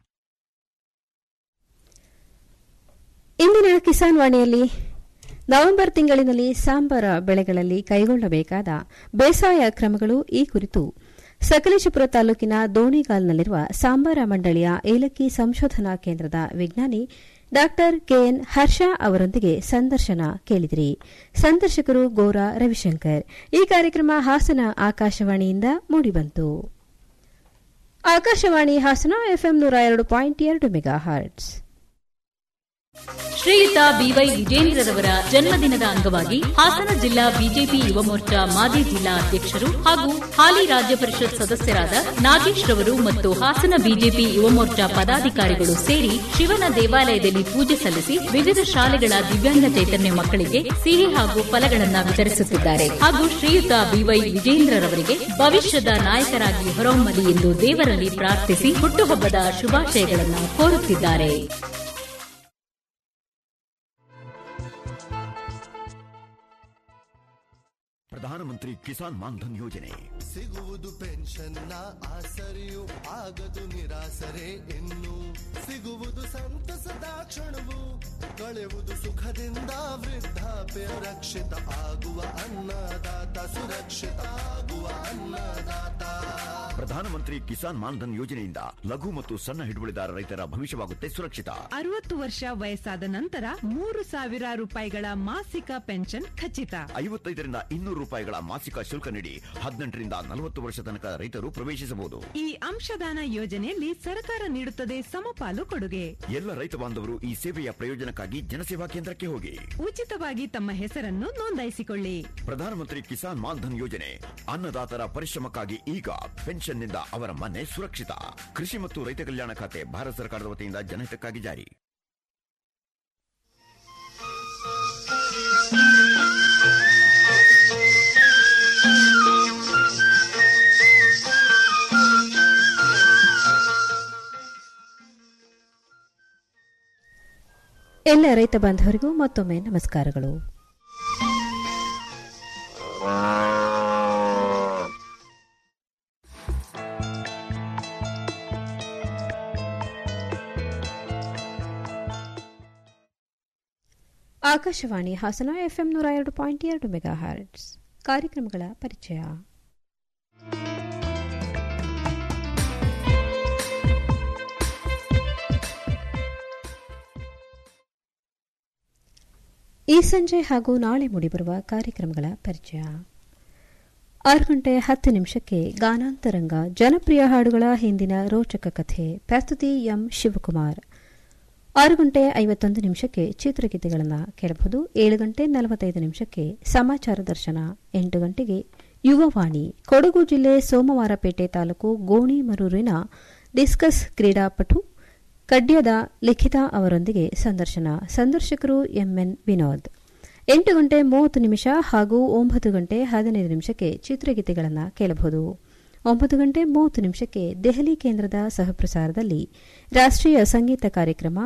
ಇಂದಿನ ಕಿಸಾನ್ ವಾಣಿಯಲ್ಲಿ ನವೆಂಬರ್ ತಿಂಗಳಿನಲ್ಲಿ ಸಾಂಬಾರ ಬೆಳೆಗಳಲ್ಲಿ ಕೈಗೊಳ್ಳಬೇಕಾದ ಬೇಸಾಯ ಕ್ರಮಗಳು ಈ ಕುರಿತು ಸಕಲೇಶಪುರ ತಾಲೂಕಿನ ದೋಣಿಗಾಲ್ನಲ್ಲಿರುವ ಸಾಂಬಾರ ಮಂಡಳಿಯ ಏಲಕ್ಕಿ ಸಂಶೋಧನಾ ಕೇಂದ್ರದ ವಿಜ್ಞಾನಿ ಡಾ ಕೆಎನ್ ಹರ್ಷ ಅವರೊಂದಿಗೆ ಸಂದರ್ಶನ ಕೇಳಿದಿರಿ ಸಂದರ್ಶಕರು ಗೋರಾ ರವಿಶಂಕರ್ ಈ ಕಾರ್ಯಕ್ರಮ ಹಾಸನ ಆಕಾಶವಾಣಿಯಿಂದ ಮೂಡಿಬಂತು ಆಕಾಶವಾಣಿ ಹಾಸನ ಎಫ್ಎಂ ನೂರ ಎರಡು ಪಾಯಿಂಟ್ ಎರಡು ಮೆಗಾ ಹರ್ಟ್ಸ್ ಶ್ರೀಯುತ ಬಿವೈ ವಿಜೇಂದ್ರರವರ ಜನ್ಮದಿನದ ಅಂಗವಾಗಿ ಹಾಸನ ಜಿಲ್ಲಾ ಬಿಜೆಪಿ ಯುವ ಮೋರ್ಚಾ ಮಾಜಿ ಜಿಲ್ಲಾ ಅಧ್ಯಕ್ಷರು ಹಾಗೂ ಹಾಲಿ ರಾಜ್ಯ ಪರಿಷತ್ ಸದಸ್ಯರಾದ ನಾಗೇಶ್ ರವರು ಮತ್ತು ಹಾಸನ ಬಿಜೆಪಿ ಯುವ ಮೋರ್ಚಾ ಪದಾಧಿಕಾರಿಗಳು ಸೇರಿ ಶಿವನ ದೇವಾಲಯದಲ್ಲಿ ಪೂಜೆ ಸಲ್ಲಿಸಿ ವಿವಿಧ ಶಾಲೆಗಳ ದಿವ್ಯಾಂಗ ಚೈತನ್ಯ ಮಕ್ಕಳಿಗೆ ಸಿಹಿ ಹಾಗೂ ಫಲಗಳನ್ನು ವಿತರಿಸುತ್ತಿದ್ದಾರೆ ಹಾಗೂ ಶ್ರೀಯುತ ಬಿವೈ ವಿಜೇಂದ್ರರವರಿಗೆ ಭವಿಷ್ಯದ ನಾಯಕರಾಗಿ ಹೊರಹೊಮ್ಮಲಿ ಎಂದು ದೇವರಲ್ಲಿ ಪ್ರಾರ್ಥಿಸಿ ಹುಟ್ಟುಹಬ್ಬದ ಶುಭಾಶಯಗಳನ್ನು ಕೋರುತ್ತಿದ್ದಾರೆ ಪ್ರಧಾನಮಂತ್ರಿ ಕಿಸಾನ್ ಮಾನ್ಧನ್ ಯೋಜನೆ ಸಿಗುವುದು ಪೆನ್ಷನ್ನ ಆಸರೆಯು ಆಗದು ನಿರಾಸರೆ ಇನ್ನು ಸಿಗುವುದು ಸಂತಸದ ಕ್ಷಣವು ಕಳೆವುದು ಸುಖದಿಂದ ವೃದ್ಧಾಪ್ಯ ರಕ್ಷಿತ ಆಗುವ ಅನ್ನದಾತ ಸುರಕ್ಷಿತ ಆಗುವ ಅನ್ನದಾತ ಪ್ರಧಾನಮಂತ್ರಿ ಕಿಸಾನ್ ಮಾನ್ಧನ್ ಯೋಜನೆಯಿಂದ ಲಘು ಮತ್ತು ಸಣ್ಣ ಹಿಡುವಳಿದಾರ ರೈತರ ಭವಿಷ್ಯವಾಗುತ್ತೆ ಸುರಕ್ಷಿತ ಅರವತ್ತು ವರ್ಷ ವಯಸ್ಸಾದ ನಂತರ ಮೂರು ಸಾವಿರ ರೂಪಾಯಿಗಳ ಮಾಸಿಕ ಪೆನ್ಷನ್ ಖಚಿತ ಐವತ್ತೈದರಿಂದ ಇನ್ನೂರು ರೂಪಾಯಿಗಳ ಮಾಸಿಕ ಶುಲ್ಕ ನೀಡಿ ಹದಿನೆಂಟರಿಂದ ನಲವತ್ತು ವರ್ಷ ತನಕ ರೈತರು ಪ್ರವೇಶಿಸಬಹುದು ಈ ಅಂಶದಾನ ಯೋಜನೆಯಲ್ಲಿ ಸರ್ಕಾರ ನೀಡುತ್ತದೆ ಸಮಪಾಲು ಕೊಡುಗೆ ಎಲ್ಲ ರೈತ ಬಾಂಧವರು ಈ ಸೇವೆಯ ಪ್ರಯೋಜನಕ್ಕಾಗಿ ಜನಸೇವಾ ಕೇಂದ್ರಕ್ಕೆ ಹೋಗಿ ಉಚಿತವಾಗಿ ತಮ್ಮ ಹೆಸರನ್ನು ನೋಂದಾಯಿಸಿಕೊಳ್ಳಿ ಪ್ರಧಾನಮಂತ್ರಿ ಕಿಸಾನ್ ಮಾನ್ಧನ್ ಯೋಜನೆ ಅನ್ನದಾತರ ಪರಿಶ್ರಮಕ್ಕಾಗಿ ಈಗ ಪೆನ್ಷನ್ನಿಂದ ಅವರ ಮನೆ ಸುರಕ್ಷಿತ ಕೃಷಿ ಮತ್ತು ರೈತ ಕಲ್ಯಾಣ ಖಾತೆ ಭಾರತ ಸರ್ಕಾರದ ವತಿಯಿಂದ ಜನಹಿತಕ್ಕಾಗಿ ಜಾರಿ ಎಲ್ಲ ರೈತ ಬಾಂಧವರಿಗೂ ಮತ್ತೊಮ್ಮೆ ನಮಸ್ಕಾರಗಳು ಆಕಾಶವಾಣಿ ಹಾಸನ ಎಫ್ಎಂ ನೂರ ಎರಡು ಪಾಯಿಂಟ್ ಎರಡು ಮೆಗಾ ಹಾರ್ಟ್ಸ್ ಕಾರ್ಯಕ್ರಮಗಳ ಪರಿಚಯ ಈ ಸಂಜೆ ಹಾಗೂ ನಾಳೆ ಮೂಡಿಬರುವ ಕಾರ್ಯಕ್ರಮಗಳ ಪರಿಚಯ ಆರು ಗಂಟೆ ಹತ್ತು ನಿಮಿಷಕ್ಕೆ ಗಾನಾಂತರಂಗ ಜನಪ್ರಿಯ ಹಾಡುಗಳ ಹಿಂದಿನ ರೋಚಕ ಕಥೆ ಪ್ರಸ್ತುತಿ ಎಂ ಶಿವಕುಮಾರ್ ಆರು ಗಂಟೆ ಐವತ್ತೊಂದು ನಿಮಿಷಕ್ಕೆ ಚಿತ್ರಗೀತೆಗಳನ್ನು ಕೇಳಬಹುದು ಏಳು ಗಂಟೆ ನಲವತ್ತೈದು ನಿಮಿಷಕ್ಕೆ ಸಮಾಚಾರ ದರ್ಶನ ಎಂಟು ಗಂಟೆಗೆ ಯುವವಾಣಿ ಕೊಡಗು ಜಿಲ್ಲೆ ಸೋಮವಾರಪೇಟೆ ತಾಲೂಕು ಗೋಣಿಮರೂರಿನ ಡಿಸ್ಕಸ್ ಕ್ರೀಡಾಪಟು ಕಡ್ಯದ ಲಿಖಿತಾ ಅವರೊಂದಿಗೆ ಸಂದರ್ಶನ ಸಂದರ್ಶಕರು ಎಂಎನ್ ವಿನೋದ್ ಎಂಟು ಗಂಟೆ ಮೂವತ್ತು ನಿಮಿಷ ಹಾಗೂ ಒಂಬತ್ತು ಗಂಟೆ ಹದಿನೈದು ನಿಮಿಷಕ್ಕೆ ಚಿತ್ರಗೀತೆಗಳನ್ನು ಕೇಳಬಹುದು ಒಂಬತ್ತು ಗಂಟೆ ಮೂವತ್ತು ನಿಮಿಷಕ್ಕೆ ದೆಹಲಿ ಕೇಂದ್ರದ ಸಹಪ್ರಸಾರದಲ್ಲಿ ರಾಷ್ಟ್ರೀಯ ಸಂಗೀತ ಕಾರ್ಯಕ್ರಮ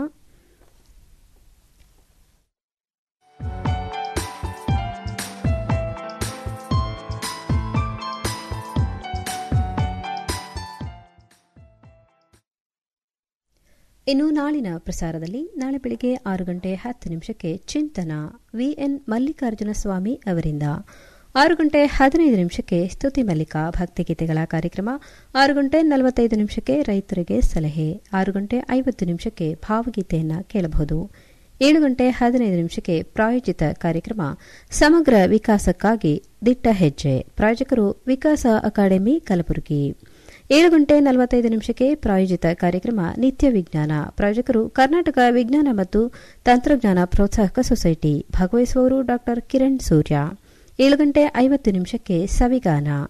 ಇನ್ನು ನಾಳಿನ ಪ್ರಸಾರದಲ್ಲಿ ನಾಳೆ ಬೆಳಿಗ್ಗೆ ಆರು ಗಂಟೆ ಹತ್ತು ನಿಮಿಷಕ್ಕೆ ಚಿಂತನ ವಿಎನ್ ಮಲ್ಲಿಕಾರ್ಜುನ ಸ್ವಾಮಿ ಅವರಿಂದ ಆರು ಗಂಟೆ ಹದಿನೈದು ನಿಮಿಷಕ್ಕೆ ಸ್ತುತಿ ಮಲ್ಲಿಕಾ ಭಕ್ತಿಗೀತೆಗಳ ಕಾರ್ಯಕ್ರಮ ಆರು ಗಂಟೆ ನಲವತ್ತೈದು ನಿಮಿಷಕ್ಕೆ ರೈತರಿಗೆ ಸಲಹೆ ಆರು ಗಂಟೆ ಐವತ್ತು ನಿಮಿಷಕ್ಕೆ ಭಾವಗೀತೆಯನ್ನು ಕೇಳಬಹುದು ಏಳು ಗಂಟೆ ಹದಿನೈದು ನಿಮಿಷಕ್ಕೆ ಪ್ರಾಯೋಜಿತ ಕಾರ್ಯಕ್ರಮ ಸಮಗ್ರ ವಿಕಾಸಕ್ಕಾಗಿ ದಿಟ್ಟ ಹೆಜ್ಜೆ ಪ್ರಾಯೋಜಕರು ವಿಕಾಸ ಅಕಾಡೆಮಿ ಕಲಬುರಗಿ ಏಳು ಗಂಟೆ ನಲವತ್ತೈದು ನಿಮಿಷಕ್ಕೆ ಪ್ರಾಯೋಜಿತ ಕಾರ್ಯಕ್ರಮ ನಿತ್ಯ ವಿಜ್ಞಾನ ಪ್ರಾಯೋಜಕರು ಕರ್ನಾಟಕ ವಿಜ್ಞಾನ ಮತ್ತು ತಂತ್ರಜ್ಞಾನ ಪ್ರೋತ್ಸಾಹಕ ಸೊಸೈಟಿ ಭಾಗವಹಿಸುವವರು ಡಾ ಕಿರಣ್ ಸೂರ್ಯ ಏಳು ಗಂಟೆ ಐವತ್ತು ನಿಮಿಷಕ್ಕೆ ಸವಿಗಾನ